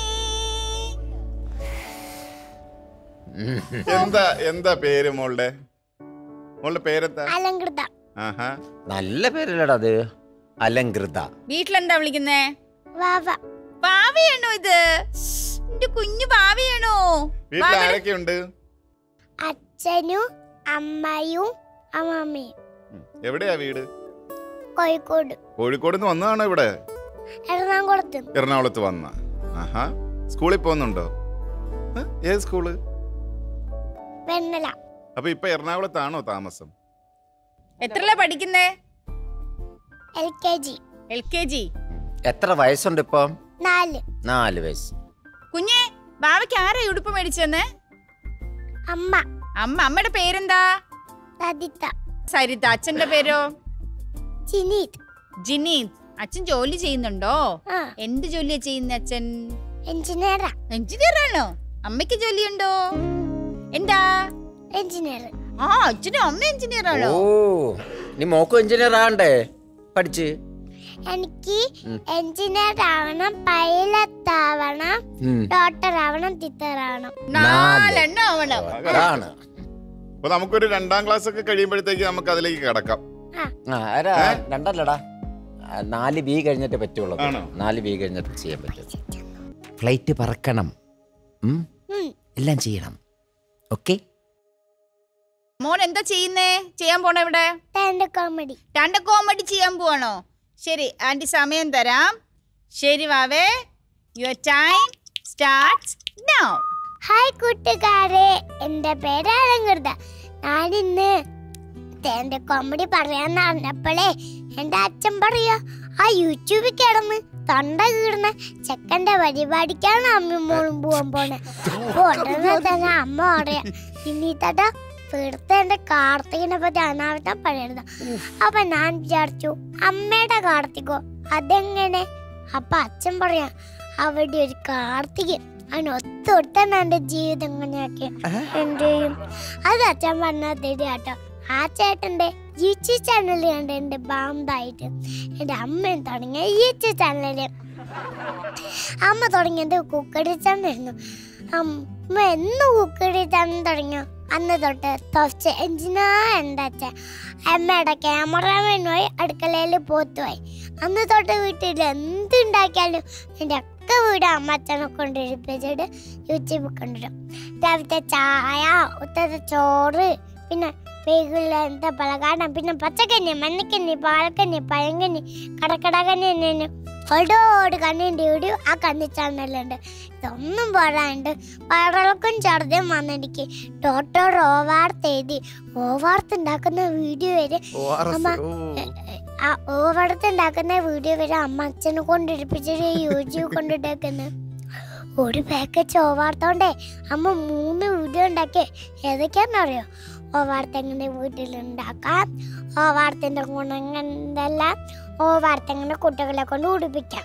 എന്താ എന്താ പേര് മോളുടെ മോളുടെ പേരെന്താ അലങ്കൃത ആഹാ നല്ല പേരല്ലടാ അത് അലങ്കൃത വീട്ടിലെന്താ വിളിക്കുന്നേ വാവ പാവയാണോ ഇത് എന്റെ കുഞ്ഞു പാവയാണോ വീട്ടിൽ വാവയുടെ- ആരൊക്കെയുണ്ട് അച്ഛനും അമ്മയും അമ്മമ്മയും എവിടെയാ വീട് കോഴിക്കോട് കോഴിക്കോട് നിന്ന് വന്നതാണോ ഇവിടെ എറണാകുളത്ത് എറണാകുളത്ത് വന്ന ആഹാ സ്കൂളിൽ പോകുന്നുണ്ടോ ഏ? ഏത് സ്കൂള് വെണ്ണല അപ്പൊ ഇപ്പൊ എറണാകുളത്താണോ താമസം എത്രല്ല പഠിക്കുന്നേ L K G L K G എത്ര വയസ്സുണ്ട് ഇപ്പം നാല് നാല് വയസ്സ് കുഞ്ഞെ ബാവയ്ക്ക് ആരാ ഈ ഉടുപ്പ് മേടിച്ചെന്ന് അമ്മ അമ്മ അമ്മയുടെ പേരെന്താ സദിത്ത സരിത അച്ഛന്റെ പേരോ ചിനീത് ജിനീത് അച്ഛൻ ജോലി ചെയ്യുന്നുണ്ടോ ആ എന്ത് ജോലിയാ ചെയ്യുന്ന അച്ഛൻ എഞ്ചിനീയറാ എഞ്ചിനീയർ ആണോ അമ്മയ്ക്ക് ജോലിയുണ്ടോ എന്താ എഞ്ചിനീയർ ആ അച്ഛനും അമ്മ എഞ്ചിനീയർ ആണോ ഓ നീ മോക്കും എഞ്ചിനീയർ ആണ്ടേ പഠിച്ച് എനിക്ക് ഉം. എഞ്ചിനീയർ ആവണം പൈലറ്റ് ആവണം ഉം. ഡോക്ടർ ആവണം ടീച്ചർ ആവണം നാലെണ്ണം ആവണം അതാണ് അപ്പൊ നമുക്കൊരു രണ്ടാം ക്ലാസ് ഒക്കെ കഴിയുമ്പോഴത്തേക്ക് നമുക്ക് അതിലേക്ക് കിടക്കാം ആ, ആരാ രണ്ടല്ലടാ ആ, നാല് ബി കഴിഞ്ഞിട്ട് പറ്റുള്ളൂ ആണോ? നാല് ബി കഴിഞ്ഞിട്ട് ചെയ്യാൻ പറ്റും ഫ്ലൈറ്റ് പറക്കണം ഉം? ഉം. എല്ലാം ചെയ്യണം ഓക്കെ മോൻ എന്താ ചെയ്യുന്നേ ചെയ്യാൻ പോണ ഇവിടെ സ്റ്റാൻഡ് കോമഡി രണ്ട് കോമഡി ചെയ്യാൻ പോവാണോ ശരി ആന്റി സമയം തരാം ശരി വാവേ your time start now hi കൂട്ടുകാരെ എന്റെ പേര് അലങ്കൃത ഞാനിന്ന് എന്റെ കോമഡി പറയാന്ന് അറിഞ്ഞപ്പോഴേ എന്റെ അച്ഛൻ പറയാ ആ യൂട്യൂബിൽ കിടന്ന് തൊണ്ട കീടുന്ന ചെക്കന്റെ പരിപാടിക്കാണ് അമ്മയും മോളും പോവാൻ പോണെ അപ്പൊ ഉടനെ തന്നെ അമ്മ പറയാ ഇനി തട തീർത്ത എന്റെ കാർത്തികിനെ പറ്റി അനാവശ്യം പറയരുത് അപ്പൊ ഞാൻ വിചാരിച്ചു അമ്മയുടെ കാർത്തികോ അതെങ്ങനെ അപ്പൊ അച്ഛൻ പറയാ അവിടെ ഒരു കാർത്തികൻ അവൻ ഒത്തൊട്ടാണ് എന്റെ ജീവിതം ഇങ്ങനെയൊക്കെ എന്റെയും അത് അച്ഛൻ പറഞ്ഞാൽ തരികട്ടോ ആ ചേട്ടന്റെ യൂട്യൂബ് ചാനൽ കണ്ട് എന്റെ ബാന്തായിട്ട് എന്റെ അമ്മയും തുടങ്ങിയ യൂട്യൂബ് ചാനലില് അമ്മ തുടങ്ങിയത് കുക്കടി ചാനലായിരുന്നു അമ്മ എന്ന് കുക്കടി ചാനൽ തുടങ്ങിയോ അന്ന് തൊട്ട് തൊച്ച എന്തിനാ എൻ്റെ അച്ഛൻ അമ്മയുടെ ക്യാമറമാനുമായി അടുക്കളയിൽ പോത്തുപോയി അന്ന് തൊട്ട് വീട്ടിൽ എന്തുണ്ടാക്കിയാലും എൻ്റെ ഒക്കെ വീട് അമ്മ അച്ഛനെ കൊണ്ടിരിപ്പിച്ചിട്ട് യൂട്യൂബ് കൊണ്ടിടും രാവിലത്തെ ചായ ഉത്തരത്തെ ചോറ് പിന്നെ വൈകുന്നേരത്തെ പലകാരം പിന്നെ പച്ചക്കന്നി മഞ്ഞക്കന്നി പാലക്കന്നി പഴങ്കന്നി കടക്കടകന്നി തന്നെ ഒരുപാട് കണ്ണിൻ്റെ ഇവിടെ ആ കന്നി ചാനലുണ്ട് ഇതൊന്നും പോരാണ്ട് വയറിളക്കും ഛർദ്ദിയും വന്നെനിക്ക് ഡോക്ടർ ഓവാർത്ത് എഴുതി ഓവാർത്ത് ഉണ്ടാക്കുന്ന വീഡിയോ വരെ അമ്മ എ- എ- ആ ഓവടത്ത് ഉണ്ടാക്കുന്ന വീഡിയോ വരെ അമ്മ അച്ഛനെ കൊണ്ടിരിപ്പിച്ചിട്ട് യൂട്യൂബ് കൊണ്ടിട്ടേക്കുന്നത് ഒരു പാക്കറ്റ് ഓവാർത്തോണ്ടേ അമ്മ മൂന്ന് വീഡിയോ ഉണ്ടാക്കി ഏതൊക്കെയാണെന്നറിയോ ഓവാർത്ത എങ്ങനെ വീട്ടിലുണ്ടാക്കാം ഓവാർത്തിന്റെ ഗുണങ്ങൾ എന്തെല്ലാം ഓവാർത്ത എങ്ങനെ കുട്ടികളെ കൊണ്ട് ഉടുപ്പിക്കാം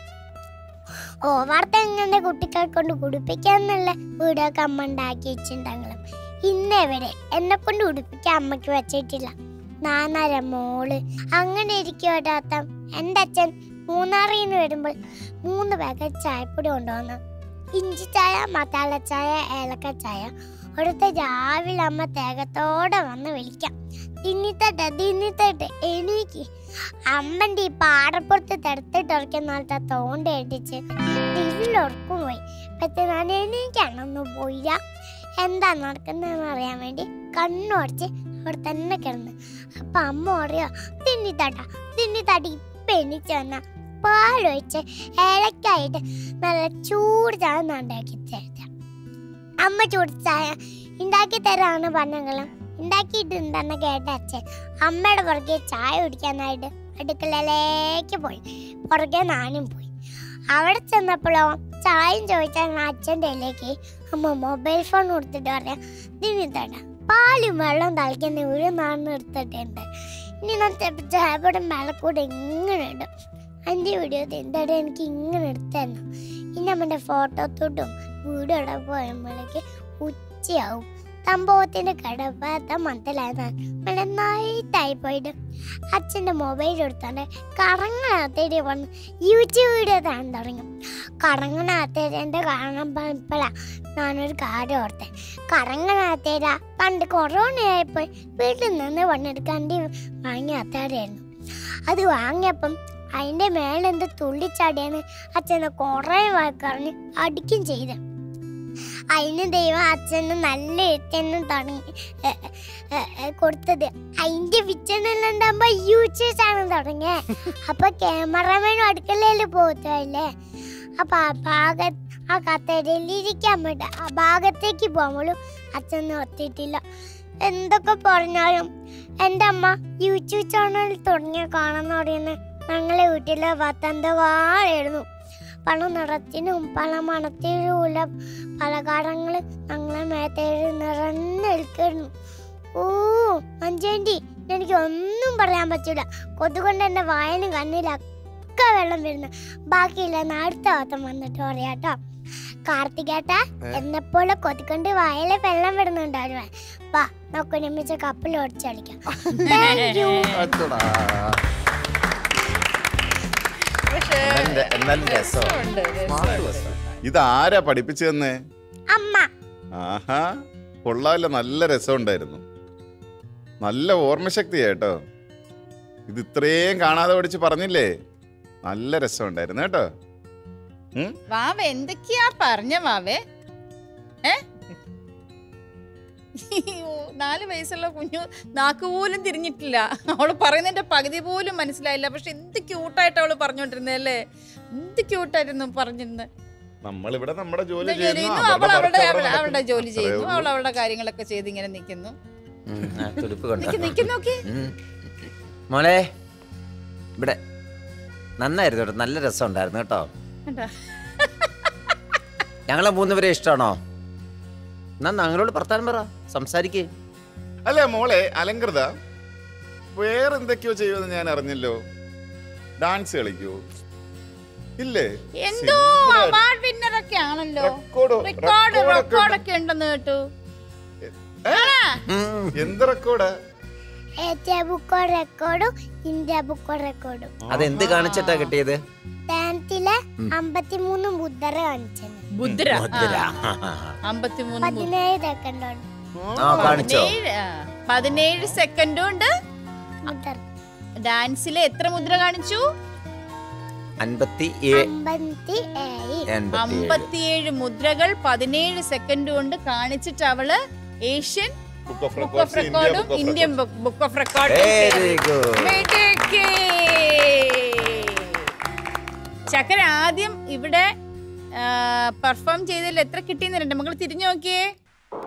ഓവാർത്ത എങ്ങനെ കുട്ടികളെ കൊണ്ട് കുടിപ്പിക്കാം എന്നുള്ള വീഡിയോ ഒക്കെ അമ്മ ഉണ്ടാക്കി വെച്ചിട്ടുണ്ടെങ്കിലും ഇന്നേവരെ എന്നെ കൊണ്ട് ഉടുപ്പിക്കാൻ അമ്മയ്ക്ക് വെച്ചിട്ടില്ല നാനര മോള് അങ്ങനെ ഇരിക്കോട്ടാത്ത എൻ്റെ അച്ഛൻ മൂന്നാറിൽ നിന്ന് വരുമ്പോൾ മൂന്ന് പാക്കറ്റ് ചായപ്പൊടി കൊണ്ടുവന്നു ഇഞ്ചി ചായ മസാല ചായ ഏലക്ക ചായ അവിടുത്തെ രാവിലെ അമ്മ തേകത്തോടെ വന്ന് വിളിക്കാം തിന്നിത്തട്ടെ തിന്നിത്തട്ടെ എനിക്ക് അമ്മൻ്റെ ഈ പാടപ്പുറത്ത് തെടുത്തിട്ട് ഉറക്കുന്ന പോലത്തെ തോണ്ട അടിച്ച് ഇതിലൊർക്കും പോയി പക്ഷെ ഞാൻ എനിക്കാണൊന്നും പോയില്ല എന്താ നടക്കുന്നതെന്ന് അറിയാൻ വേണ്ടി കണ്ണുടച്ച് അവിടെ തന്നെ കിടന്ന് അപ്പൊ അമ്മ പറയാ തിന്നിത്തട്ട തിന്നിത്തട്ടി ഇപ്പൊ എണീച്ച് വന്ന പാലൊഴിച്ച് ഏലക്കായിട്ട് നല്ല ചൂട് ചായ ഉണ്ടാക്കി തരാം അമ്മ ചൂട് ചായ ഉണ്ടാക്കി തരാന്ന് പറഞ്ഞെങ്കിലും ഉണ്ടാക്കിയിട്ടുണ്ടെന്ന് കേട്ട അച്ഛൻ അമ്മയുടെ പുറകെ ചായ കുടിക്കാനായിട്ട് അടുക്കളയിലേക്ക് പോയി പുറകെ നാനും പോയി അവിടെ ചെന്നപ്പോഴോ ചായയും ചോദിച്ചാൽ അച്ഛൻ്റെ കയ്യിലേക്ക് അമ്മ മൊബൈൽ ഫോൺ കൊടുത്തിട്ട് പറയാം ദിനിത്തട പാലും വെള്ളം തളിക്കുന്ന ഒരു നാന്ന് എടുത്തിട്ടുണ്ട് ഇനി ഞാൻ ചായപ്പോടെ മേളക്കൂടെ ഇങ്ങനെ ഇടും എൻ്റെ വീഡിയോ തിന്തട എനിക്ക് ഇങ്ങനെ എടുത്തരണം ഇനി അമ്മൻ്റെ ഫോട്ടോത്തോട്ടും വീഡിയോ ഇടാൻ പോയപ്പോഴേക്ക് ഉച്ചയാവും സംഭവത്തിന്റെ കടപ്പാത്ത മനസ്സിലായതാണ് നന്നായിട്ടായി പോയിട്ട് അച്ഛൻ്റെ മൊബൈൽ എടുത്തോണ്ട് കറങ്ങണത്തേടി വന്ന് യൂട്യൂബ് വീഡിയോ താൻ തുടങ്ങി കറങ്ങണത്തേരി എൻ്റെ കാണാൻ പോയപ്പോഴാ ഞാനൊരു കാര്യം ഓർത്തെ കറങ്ങണത്തേരാ പണ്ട് കൊറോണയായപ്പോൾ വീട്ടിൽ നിന്ന് പണിയെടുക്കാണ്ടി വാങ്ങിയ അത്താരായിരുന്നു അത് വാങ്ങിയപ്പം അതിൻ്റെ മേലെന്ത് തുള്ളിച്ചാടിയാണ് അച്ഛനെ കുറേ വാക്കറിഞ്ഞ് അടിക്കും ചെയ്ത് അതിന് ദൈവം അച്ഛന് നല്ല എഴുത്തന്നും തുടങ്ങി ഏ, ഏ, ഏ, കൊടുത്തത് അതിന്റെ വിച്ചണെന്നുണ്ടാകുമ്പോ യൂട്യൂബ് തുടങ്ങിയ അപ്പൊ ക്യാമറമാനും അടുക്കളയിൽ പോകത്തല്ലേ അപ്പൊ ആ ഭാഗ ആ കത്തരയിൽ ഇരിക്കാൻ വേണ്ട ആ ഭാഗത്തേക്ക് പോകുമ്പോഴും അച്ഛൻ ഒത്തിട്ടില്ല എന്തൊക്കെ പറഞ്ഞാലും എൻ്റെ അമ്മ യൂട്യൂബ് ചാനൽ തുടങ്ങിയ കാണാൻ പറയുന്നത് ഞങ്ങളെ വീട്ടിലെ പത്തന്തവാഴായിരുന്നു പല നിറത്തിനും പല മണത്തിനുമുള്ള പലകാരങ്ങൾ ഞങ്ങളെ മേത്തേഴ് നിറഞ്ഞെടുക്കുന്നു ഓ മഞ്ചേണ്ടി എനിക്ക് ഒന്നും പറയാൻ പറ്റില്ല കൊതുകൊണ്ട് എൻ്റെ വായനും കണ്ണിലൊക്കെ വെള്ളം വരുന്നു ബാക്കിയില്ല അടുത്ത വട്ടം വന്നിട്ട് പറയാട്ടോ കാർത്തികേട്ട എന്നെപ്പോലെ കൊതുകൊണ്ട് വായലെ വെള്ളം വിടുന്നുണ്ടാവുക വാ നമുക്ക് ഒരുമിച്ച് കപ്പിൽ ഓടിച്ചടിക്കാം താങ്ക് യു അച്ചടാ. നല്ല നല്ല രസമുണ്ട് ഇതാരാ പഠിപ്പിച്ചു തന്നെ അമ്മ ആഹാ കൊള്ളാമല്ലോ നല്ല രസമുണ്ടായിരുന്നു നല്ല ഓർമ്മശക്തി കേട്ടോ ഇത് ഇത്രയും കാണാതെ പഠിച്ച് പറഞ്ഞില്ലേ നല്ല രസമുണ്ടായിരുന്നു കേട്ടോ ഉം? വാവ എന്തൊക്കെയാ പറഞ്ഞ വാവേ ഏ അയ്യോ, നാല് വയസ്സുള്ള കുഞ്ഞു നാക്ക് പോലും തിരിഞ്ഞിട്ടില്ല അവള് പറയുന്നതിന്റെ പകുതി പോലും മനസ്സിലായില്ല പക്ഷെ എന്ത് ക്യൂട്ടായിട്ട് അവള് പറഞ്ഞോണ്ടിരുന്നല്ലേ എന്ത് ക്യൂട്ടായിരുന്നു പറഞ്ഞിരുന്നത് നമ്മളിവിടെ നമ്മുടെ ജോലി ജോലി ചെയ്യുന്നു ചെയ്യുന്നു അവരുടെ അവൾ അവളുടെ work അവിടെ അവൾ- അവളുടെ നടക്കുന്നു. ജോലി അത്രേ ചെയ്യുന്നു ഉള്ളൂ. അവൾ അവളുടെ കാര്യങ്ങളൊക്കെ ചെയ്ത് ഇങ്ങനെ നിൽക്കുന്നു ഉം, ആ തുടുപ്പ് നിക്ക് കണ്ടോ നിക്ക് നോക്കി ഉം. മോളെ ഇവിടെ നന്നായിരുന്നു കേട്ടോ നല്ല രസമുണ്ടായിരുന്നു കേട്ടോ കണ്ടോ? ഞങ്ങളെ മൂന്നുപേരെ ഇഷ്ടമാണോ എന്നാ ഞങ്ങളോട് വർത്താനം പറ സംസാരിക്കേ അല്ലേ മോളെ അലങ്കൃത വേറെന്തൊക്കെയോ ചെയ്യുമെന്ന് ഞാൻ അറിഞ്ഞല്ലോ ഡാൻസ് കളിക്കോ ഇല്ലേ എന്തോ Simple ആയിട്ട്. അവാർഡ് വിന്നർ ഒക്കെ ആണല്ലോ റെക്കോർഡോ റെക്കോർഡ് റെക്കോർഡൊക്കെ റെക്കോർഡ് ഒക്കെ ഉണ്ടെന്ന് കേട്ടു എന്ത് റെക്കോർഡാ ഏഷ്യ ബുക്കോ റെക്കോർഡും ഇന്ത്യ ബുക്കോ റെക്കോർഡും അതെന്ത് കാണിച്ചിട്ടാ കിട്ടിയത് ഡാൻസിലെ അമ്പത്തിമൂന്ന് മുദ്ര കാണിച്ചത് ബുദ്ര മുദ്ര. അമ്പത്തിമൂന്ന് പതിനേഴ് സെക്കൻഡോണ്ട് ആ കാണിച്ചോ പതിനേഴ് ആ, പതിനേഴ് സെക്കൻഡ് കൊണ്ട് മുദ്ര ഡാൻസിലെ എത്ര മുദ്ര കാണിച്ചു അൻപത്തി ഏ- അമ്പത്തി ഏഴ് എൺപത്തിയേഴ് അമ്പത്തിയേഴ് മുദ്രകൾ പതിനേഴ് സെക്കൻഡ് കൊണ്ട് കാണിച്ചിട്ട് അവള് Asian book of book of റെക്കോർഡും Indian book of very good റെക്കോർഡും ചക്കര ആദ്യം ഇവിടെ പെർഫോം ചെയ്തതിൽ എത്ര കിട്ടിയെന്ന് മകൾ തിരിഞ്ഞു നോക്കിയേ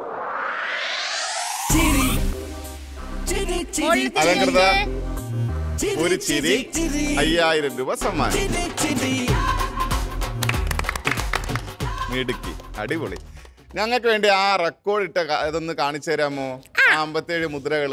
ചിരി ചിരി ചിരി മോളിൽ തിരിഞ്ഞ് അലങ്കൃത. നോക്കിയേ. ഒരു ചിരി അയ്യായിരം രൂപ സമ്മാനം മിടുക്കി അടിപൊളി ഞങ്ങൾക്ക് വേണ്ടി ആ റെക്കോർഡ് ഇട്ട ക- ഇതൊന്ന് കാണിച്ചു തരാമോ ആ അമ്പത്തേഴ് മുദ്രകള്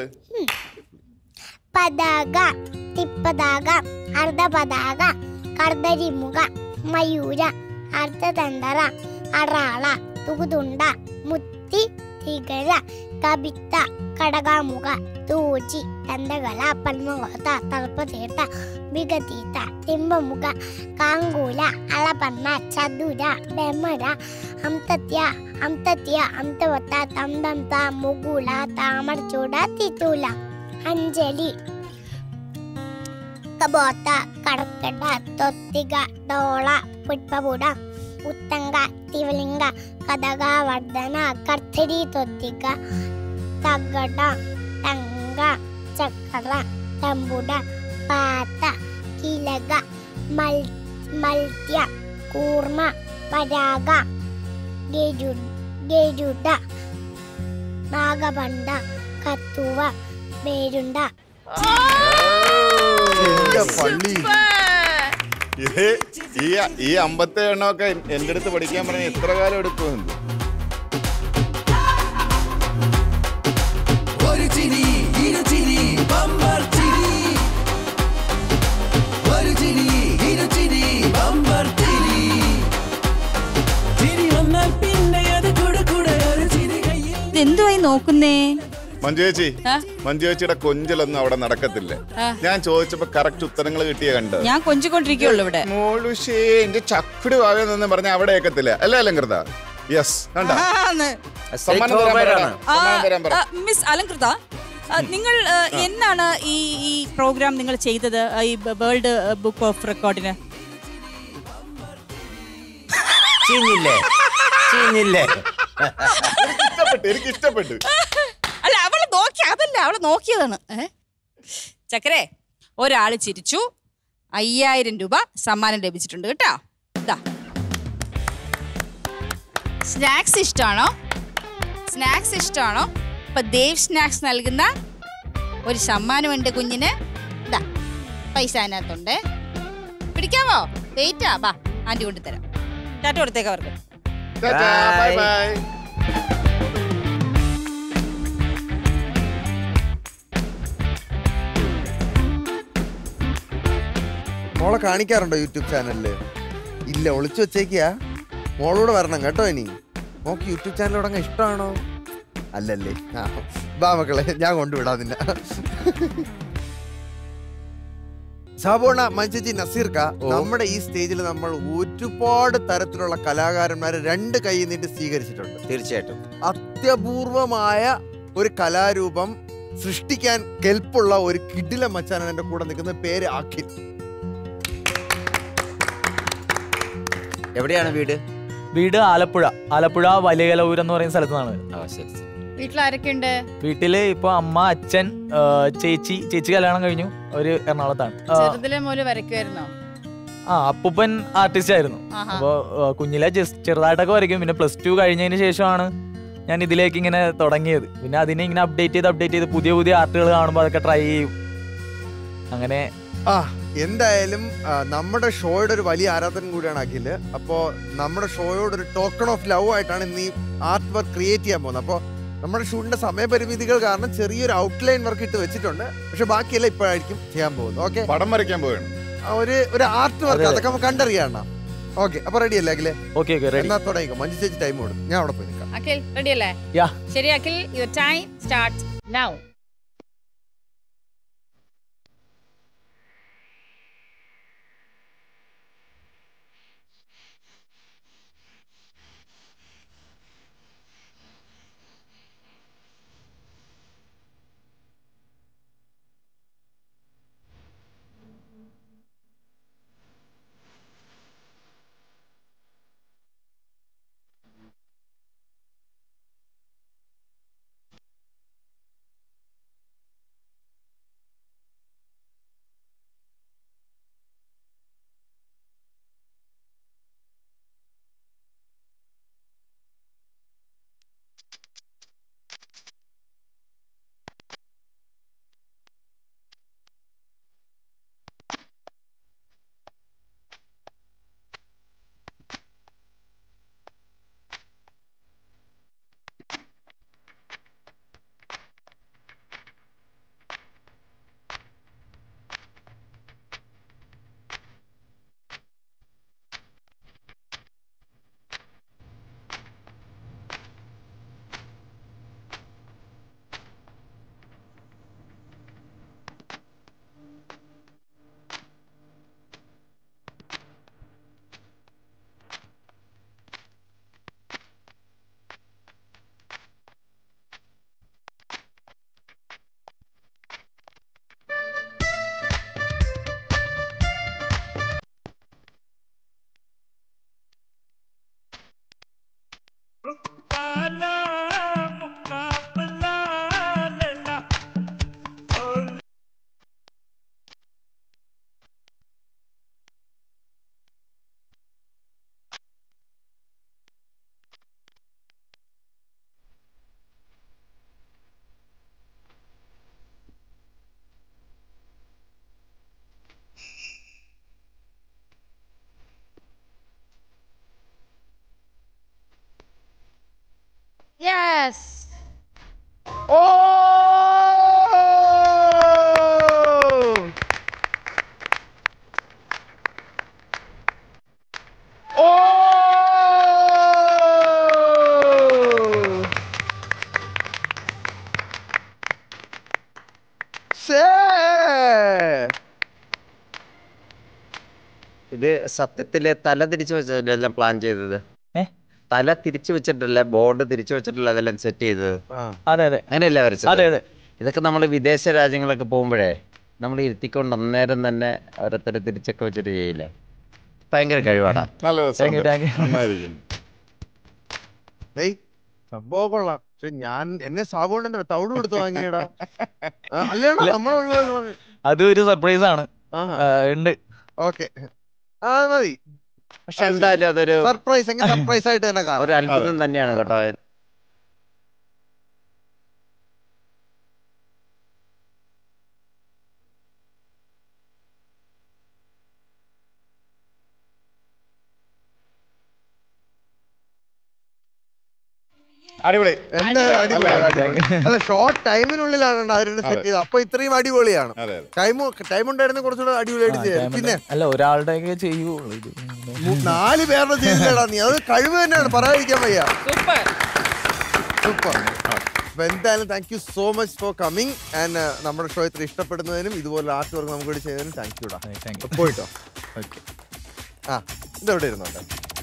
പതാക തിപ്പതാക അർദ്ധപതാക കർദരിമുഖ മയൂര അർദ്ധതന്തറ അറാള തുകുതുണ്ട മുത്തി തികഴ കബിത്ത കടകാമുഖ തൂചി ദന്തകള പത്മകോത്ത തർപ്പതീർത്ത വിഗതീത തിമ്പമുഖ കാങ്കൂല അളപന്ന ചതുര ബെമര അംതത്യ അംതത്യ അംതവത്ത തംതംത മുകുല താമർചൂട തിത്തൂല അഞ്ജലി കബോത്ത കടക്കട തൊത്തിക ഡോള പുഷ്പപുട ഉത്തങ്ക തിവലിംഗ കഥക വർദ്ധന കർത്തരി തൊത്തിക തകട തങ്ക ചക്കര തമ്പുട പാത്ത കിലക മൽ മൽത്യ കൂർമ്മ പരാഗ ഗരു ഗരുഡ നാഗപണ്ട കത്തുവ പേരുണ്ട എന്റെ പള്ളി ഇത് ഈ ഈ അമ്പത്തേഴ് എണ്ണമൊക്കെ എന്റെ അടുത്ത് പഠിക്കാൻ പറഞ്ഞ എത്ര കാലം എടുക്കുമെന്ന് ഒരു ചിരി ഇരു ചിരി ബമ്പർ ചിരി ഒരു ചിരി ഇരു ചിരി ബമ്പർ ചിരി ചിരി വന്നാൽ പിന്നെ അത് കൂടെ കൂടെ ഒരു ചിരി കയ്യിൽ ഇതെന്തുവായി നോക്കുന്നേ മഞ്ജു ചേച്ചി ആ? മഞ്ജു ചേച്ചിയുടെ കൊഞ്ചലൊന്നും അവിടെ നടക്കത്തില്ല ആ. ഞാൻ ചോദിച്ചപ്പോ കറക്റ്റ് ഉത്തരങ്ങൾ കിട്ടിയ കണ്ടത് ഞാൻ കൊഞ്ചിക്കൊണ്ടിരിക്കുള്ളൂ ഇവിടെ മോളുഷേ എന്റെ ചക്കുടി വാവെന്ന് പറഞ്ഞ അവിടെ ഏക്കത്തില്ല അല്ലേ അലങ്കൃത യെസ് കണ്ട ആന്ന്. സമ്മാനം തരാൻ പറയടാ. ആ, സമ്മാനം തരാൻ പറ ആ, മിസ് അലങ്കൃത ആ, നിങ്ങൾ ആ, എന്നാണ് ഈ ഈ പ്രോഗ്രാം നിങ്ങൾ ചെയ്തത് ആ, ഈ വേൾഡ് ബുക്ക് ഓഫ് റെക്കോർഡിന് ചീഞ്ഞില്ലേ ചീഞ്ഞില്ലേ ഇഷ്ടപ്പെട്ടു എനിക്ക് ഇഷ്ടപ്പെട്ടു അല്ല അവള് നോക്കി അതല്ല അവള് നോക്കിയതാണ് ഏ? ചക്കരെ ഒരാള് ചിരിച്ചു അയ്യായിരം രൂപ സമ്മാനം ലഭിച്ചിട്ടുണ്ട് കേട്ടോ ഇതാ സ്നാക്സ് ഇഷ്ടമാണോ സ്നാക്സ് ഇഷ്ടമാണോ ഇപ്പൊ ദേവ് സ്നാക്സ് നൽകുന്ന ഒരു സമ്മാനമുണ്ട് കുഞ്ഞിന് ഇതാ പൈസ അതിനകത്തുണ്ട് പിടിക്കാവോ വെയിറ്റാ ബാ ആന്റി കൊണ്ടുതരാം ടാറ്റ കൊടുത്തേക്ക് അവർക്ക് ബൈ ബൈ മോളെ കാണിക്കാറുണ്ടോ യൂട്യൂബ് ചാനലില് ഇല്ല ഒളിച്ചു വെച്ചേക്കാ മോളോട് വരണം കേട്ടോ ഇനി മോക്ക് യൂട്യൂബ് ചാനൽ തുടങ്ങാൻ ഇഷ്ടമാണോ അല്ലല്ലേ ആ ബാ മക്കളെ ഞാൻ കൊണ്ടുവിടാം നിന്നെ സാബോണ മഞ്ചേച്ചി നസീർക്ക നമ്മുടെ ഈ സ്റ്റേജിൽ നമ്മൾ ഒരുപാട് തരത്തിലുള്ള കലാകാരന്മാരെ രണ്ട് കൈ നീട്ടി സ്വീകരിച്ചിട്ടുണ്ട് തീർച്ചയായിട്ടും അത്യപൂർവമായ ഒരു കലാരൂപം സൃഷ്ടിക്കാൻ കെൽപ്പുള്ള ഒരു കിടില മച്ചാനാണ് എന്റെ കൂടെ നിൽക്കുന്ന പേര് അഖിൽ എവിടെയാണ് വീട് വീട് ആലപ്പുഴ ആലപ്പുഴ വലിയ കലവൂർ എന്ന് പറയുന്ന സ്ഥലത്ത് നിന്നാണ് ആ ശരി ശരി വീട്ടിൽ ആരൊക്കെയുണ്ട് വീട്ടില് ഇപ്പൊ അമ്മ അച്ഛൻ ആ, ചേച്ചി ചേച്ചി കല്യാണം കഴിഞ്ഞു ഒരു എറണാകുളത്താണ് ആ, ചെറുതിലെ മോല് വരയ്ക്കുമായിരുന്നോ ആ അപ്പൂപ്പൻ ആർട്ടിസ്റ്റ് ആയിരുന്നു ആഹാ. അപ്പൊ ആ, കുഞ്ഞിലെ ജസ്റ്റ് ചെറുതായിട്ടൊക്കെ വരയ്ക്കും പിന്നെ പ്ലസ് ടു കഴിഞ്ഞതിന് ശേഷമാണ് ഞാൻ ഇതിലേക്ക് ഇങ്ങനെ തുടങ്ങിയത് പിന്നെ അതിനെ ഇങ്ങനെ അപ്ഡേറ്റ് ചെയ്ത് അപ്ഡേറ്റ് ചെയ്ത് പുതിയ പുതിയ ആർട്ടുകൾ കാണുമ്പോൾ അതൊക്കെ ട്രൈ ചെയ്യും അങ്ങനെ ആ എന്തായാലും ആ, നമ്മുടെ ഷോയുടെ ഒരു വലിയ ആരാധകൻ കൂടിയാണ് അഖില് അപ്പോ നമ്മുടെ ഷോയോട് ഒരു ടോക്കൺ ഓഫ് ലവ് ആയിട്ടാണ് ഇന്ന് ഈ ആർട്ട് വർക്ക് ക്രിയേറ്റ് ചെയ്യാൻ പോകുന്നത് അപ്പോൾ നമ്മുടെ ഷൂട്ടിന്റെ സമയപരിമിതികൾ കാരണം ചെറിയൊരു ഔട്ട്ലൈൻ വർക്ക് ഇട്ട് വെച്ചിട്ടുണ്ട് പക്ഷെ ബാക്കിയെല്ലാം ഇപ്പോഴായിരിക്കും ചെയ്യാൻ പോകുന്നത് ഓക്കെ പടം വരയ്ക്കാൻ പോവുകയാണ് ഒരു ഒരു ആർട്ട് വർക്ക് അതെ, അതെ. അതൊക്കെ നമുക്ക് കണ്ടറിയാണ ഓക്കെ അപ്പൊ റെഡി അല്ലേ അഖിലെ ഓക്കെ ഓക്കെ റെഡി എന്നാ തുടങ്ങിക്കോ മഞ്ജു ചേച്ചി ടൈം കൊടുക്കും ഞാൻ അവിടെ പോയി നിൽക്കാം അഖിൽ റെഡി അല്ലേ യാ ശരി Akhil your time start now yes ഓ ഓ ശേ ഇത് സത്യത്തില് തല തിരിച്ചു വെച്ചതെല്ലാം പ്ലാൻ ചെയ്തത് ഏ? തല തിരിച്ചു വെച്ചിട്ടല്ല ബോർഡ് തിരിച്ചു വെച്ചിട്ടല്ല അതെല്ലാം സെറ്റ് ചെയ്തത് അതെ അതെ അങ്ങനെയല്ല വരച്ചത് അതെ അതെ ഇതൊക്കെ നമ്മൾ വിദേശ രാജ്യങ്ങളൊക്കെ പോകുമ്പോഴേ നമ്മൾ ഇരുത്തിക്കൊണ്ട് അന്നേരം തന്നെ ഓരോരുത്തരെ തിരിച്ചൊക്കെ വെച്ചിട്ട് ചെയ്യില്ല ഭയങ്കര കഴിവാടാ നല്ല Thank you, രസമുണ്ട്. thank you. നന്നായിരിക്കും ഏയ് സംഭവം കൊള്ളാം പക്ഷെ ഞാൻ എന്നെ സാബുണ്ടല്ലോ തവിട് കൊടുത്ത് വാങ്ങിയടാ ആ, അല്ലേടാ നമ്മൾ അത് ഒരു സർപ്രൈസ് ആണ് ആ, ഉണ്ട് ഓക്കെ ആ മതി പക്ഷെ എന്തായാലും അതൊരു സർപ്രൈസ് എങ്കിൽ സർപ്രൈസ് ആയിട്ട് തന്നെ കാണാം ഒരു അത്ഭുതം തന്നെയാണ് കേട്ടോ അടിപൊളി എന്താ അടിപൊളി, അടിപൊളി. അല്ല ഷോർട്ട് ടൈമിനുള്ളിലാണ് അതിനെ സെറ്റ് ചെയ്തത് അപ്പൊ ഇത്രയും അടിപൊളിയാണ് അതെ അതെ ടൈം ടൈം ഉണ്ടായിരുന്ന കുറച്ചുകൂടെ അടിപൊളിയായിട്ട് ചെയ്യാം പിന്നെ അല്ല ഒരാളുടെ ചെയ്യുള്ളൂ ഇത് മു- നാല് പേരുടെ ചെയ്തില്ലടാ നീ അത് കഴിവ് തന്നെയാണ് പറയാതിരിക്കാൻ വയ്യ സൂപ്പർ സൂപ്പർ അപ്പൊ എന്തായാലും thank you so much for coming and നമ്മുടെ ഷോ ഇത്ര ഇഷ്ടപ്പെടുന്നതിനും ഇതുപോലെ ആർട്ട് വർക്ക് നമുക്ക് വേണ്ടി ചെയ്തതിനും താങ്ക് യുടാ താങ്ക് യു പോയിട്ടോ ഓക്കെ ആ ഇതെവിടെ ഇരുന്നോട്ടെ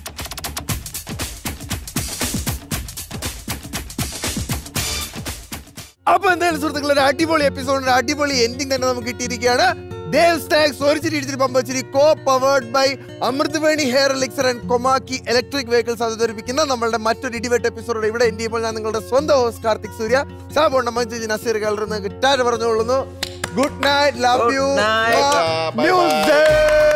അപ്പൊ എന്തായാലും സുഹൃത്തുക്കളെ ഒരു അടിപൊളി എപ്പിസോഡിന്റെ അടിപൊളി എൻഡിങ് തന്നെ നമുക്ക് കിട്ടിയിരിക്കുകയാണ് ദേവ് സ്നാക്സ് ഒരു ചിരി ഇടിച്ചിരി പമ്പച്ചിരി co powered by Amrithaveni hair elixir and Komaki electric vehicles അവതരിപ്പിക്കുന്ന നമ്മളുടെ മറ്റൊരു ഇടിവെട്ട് എപ്പിസോഡ് ഇവിടെ എൻഡ് ചെയ്യുമ്പോൾ ഞാൻ നിങ്ങളുടെ സ്വന്തം ഹോസ്റ്റ് കാർത്തിക് സൂര്യ സാബോണ്ട മഞ്ചി നസീർ കളർ ഗിറ്റാർ പറഞ്ഞുകൊള്ളുന്നു good night love you night. Music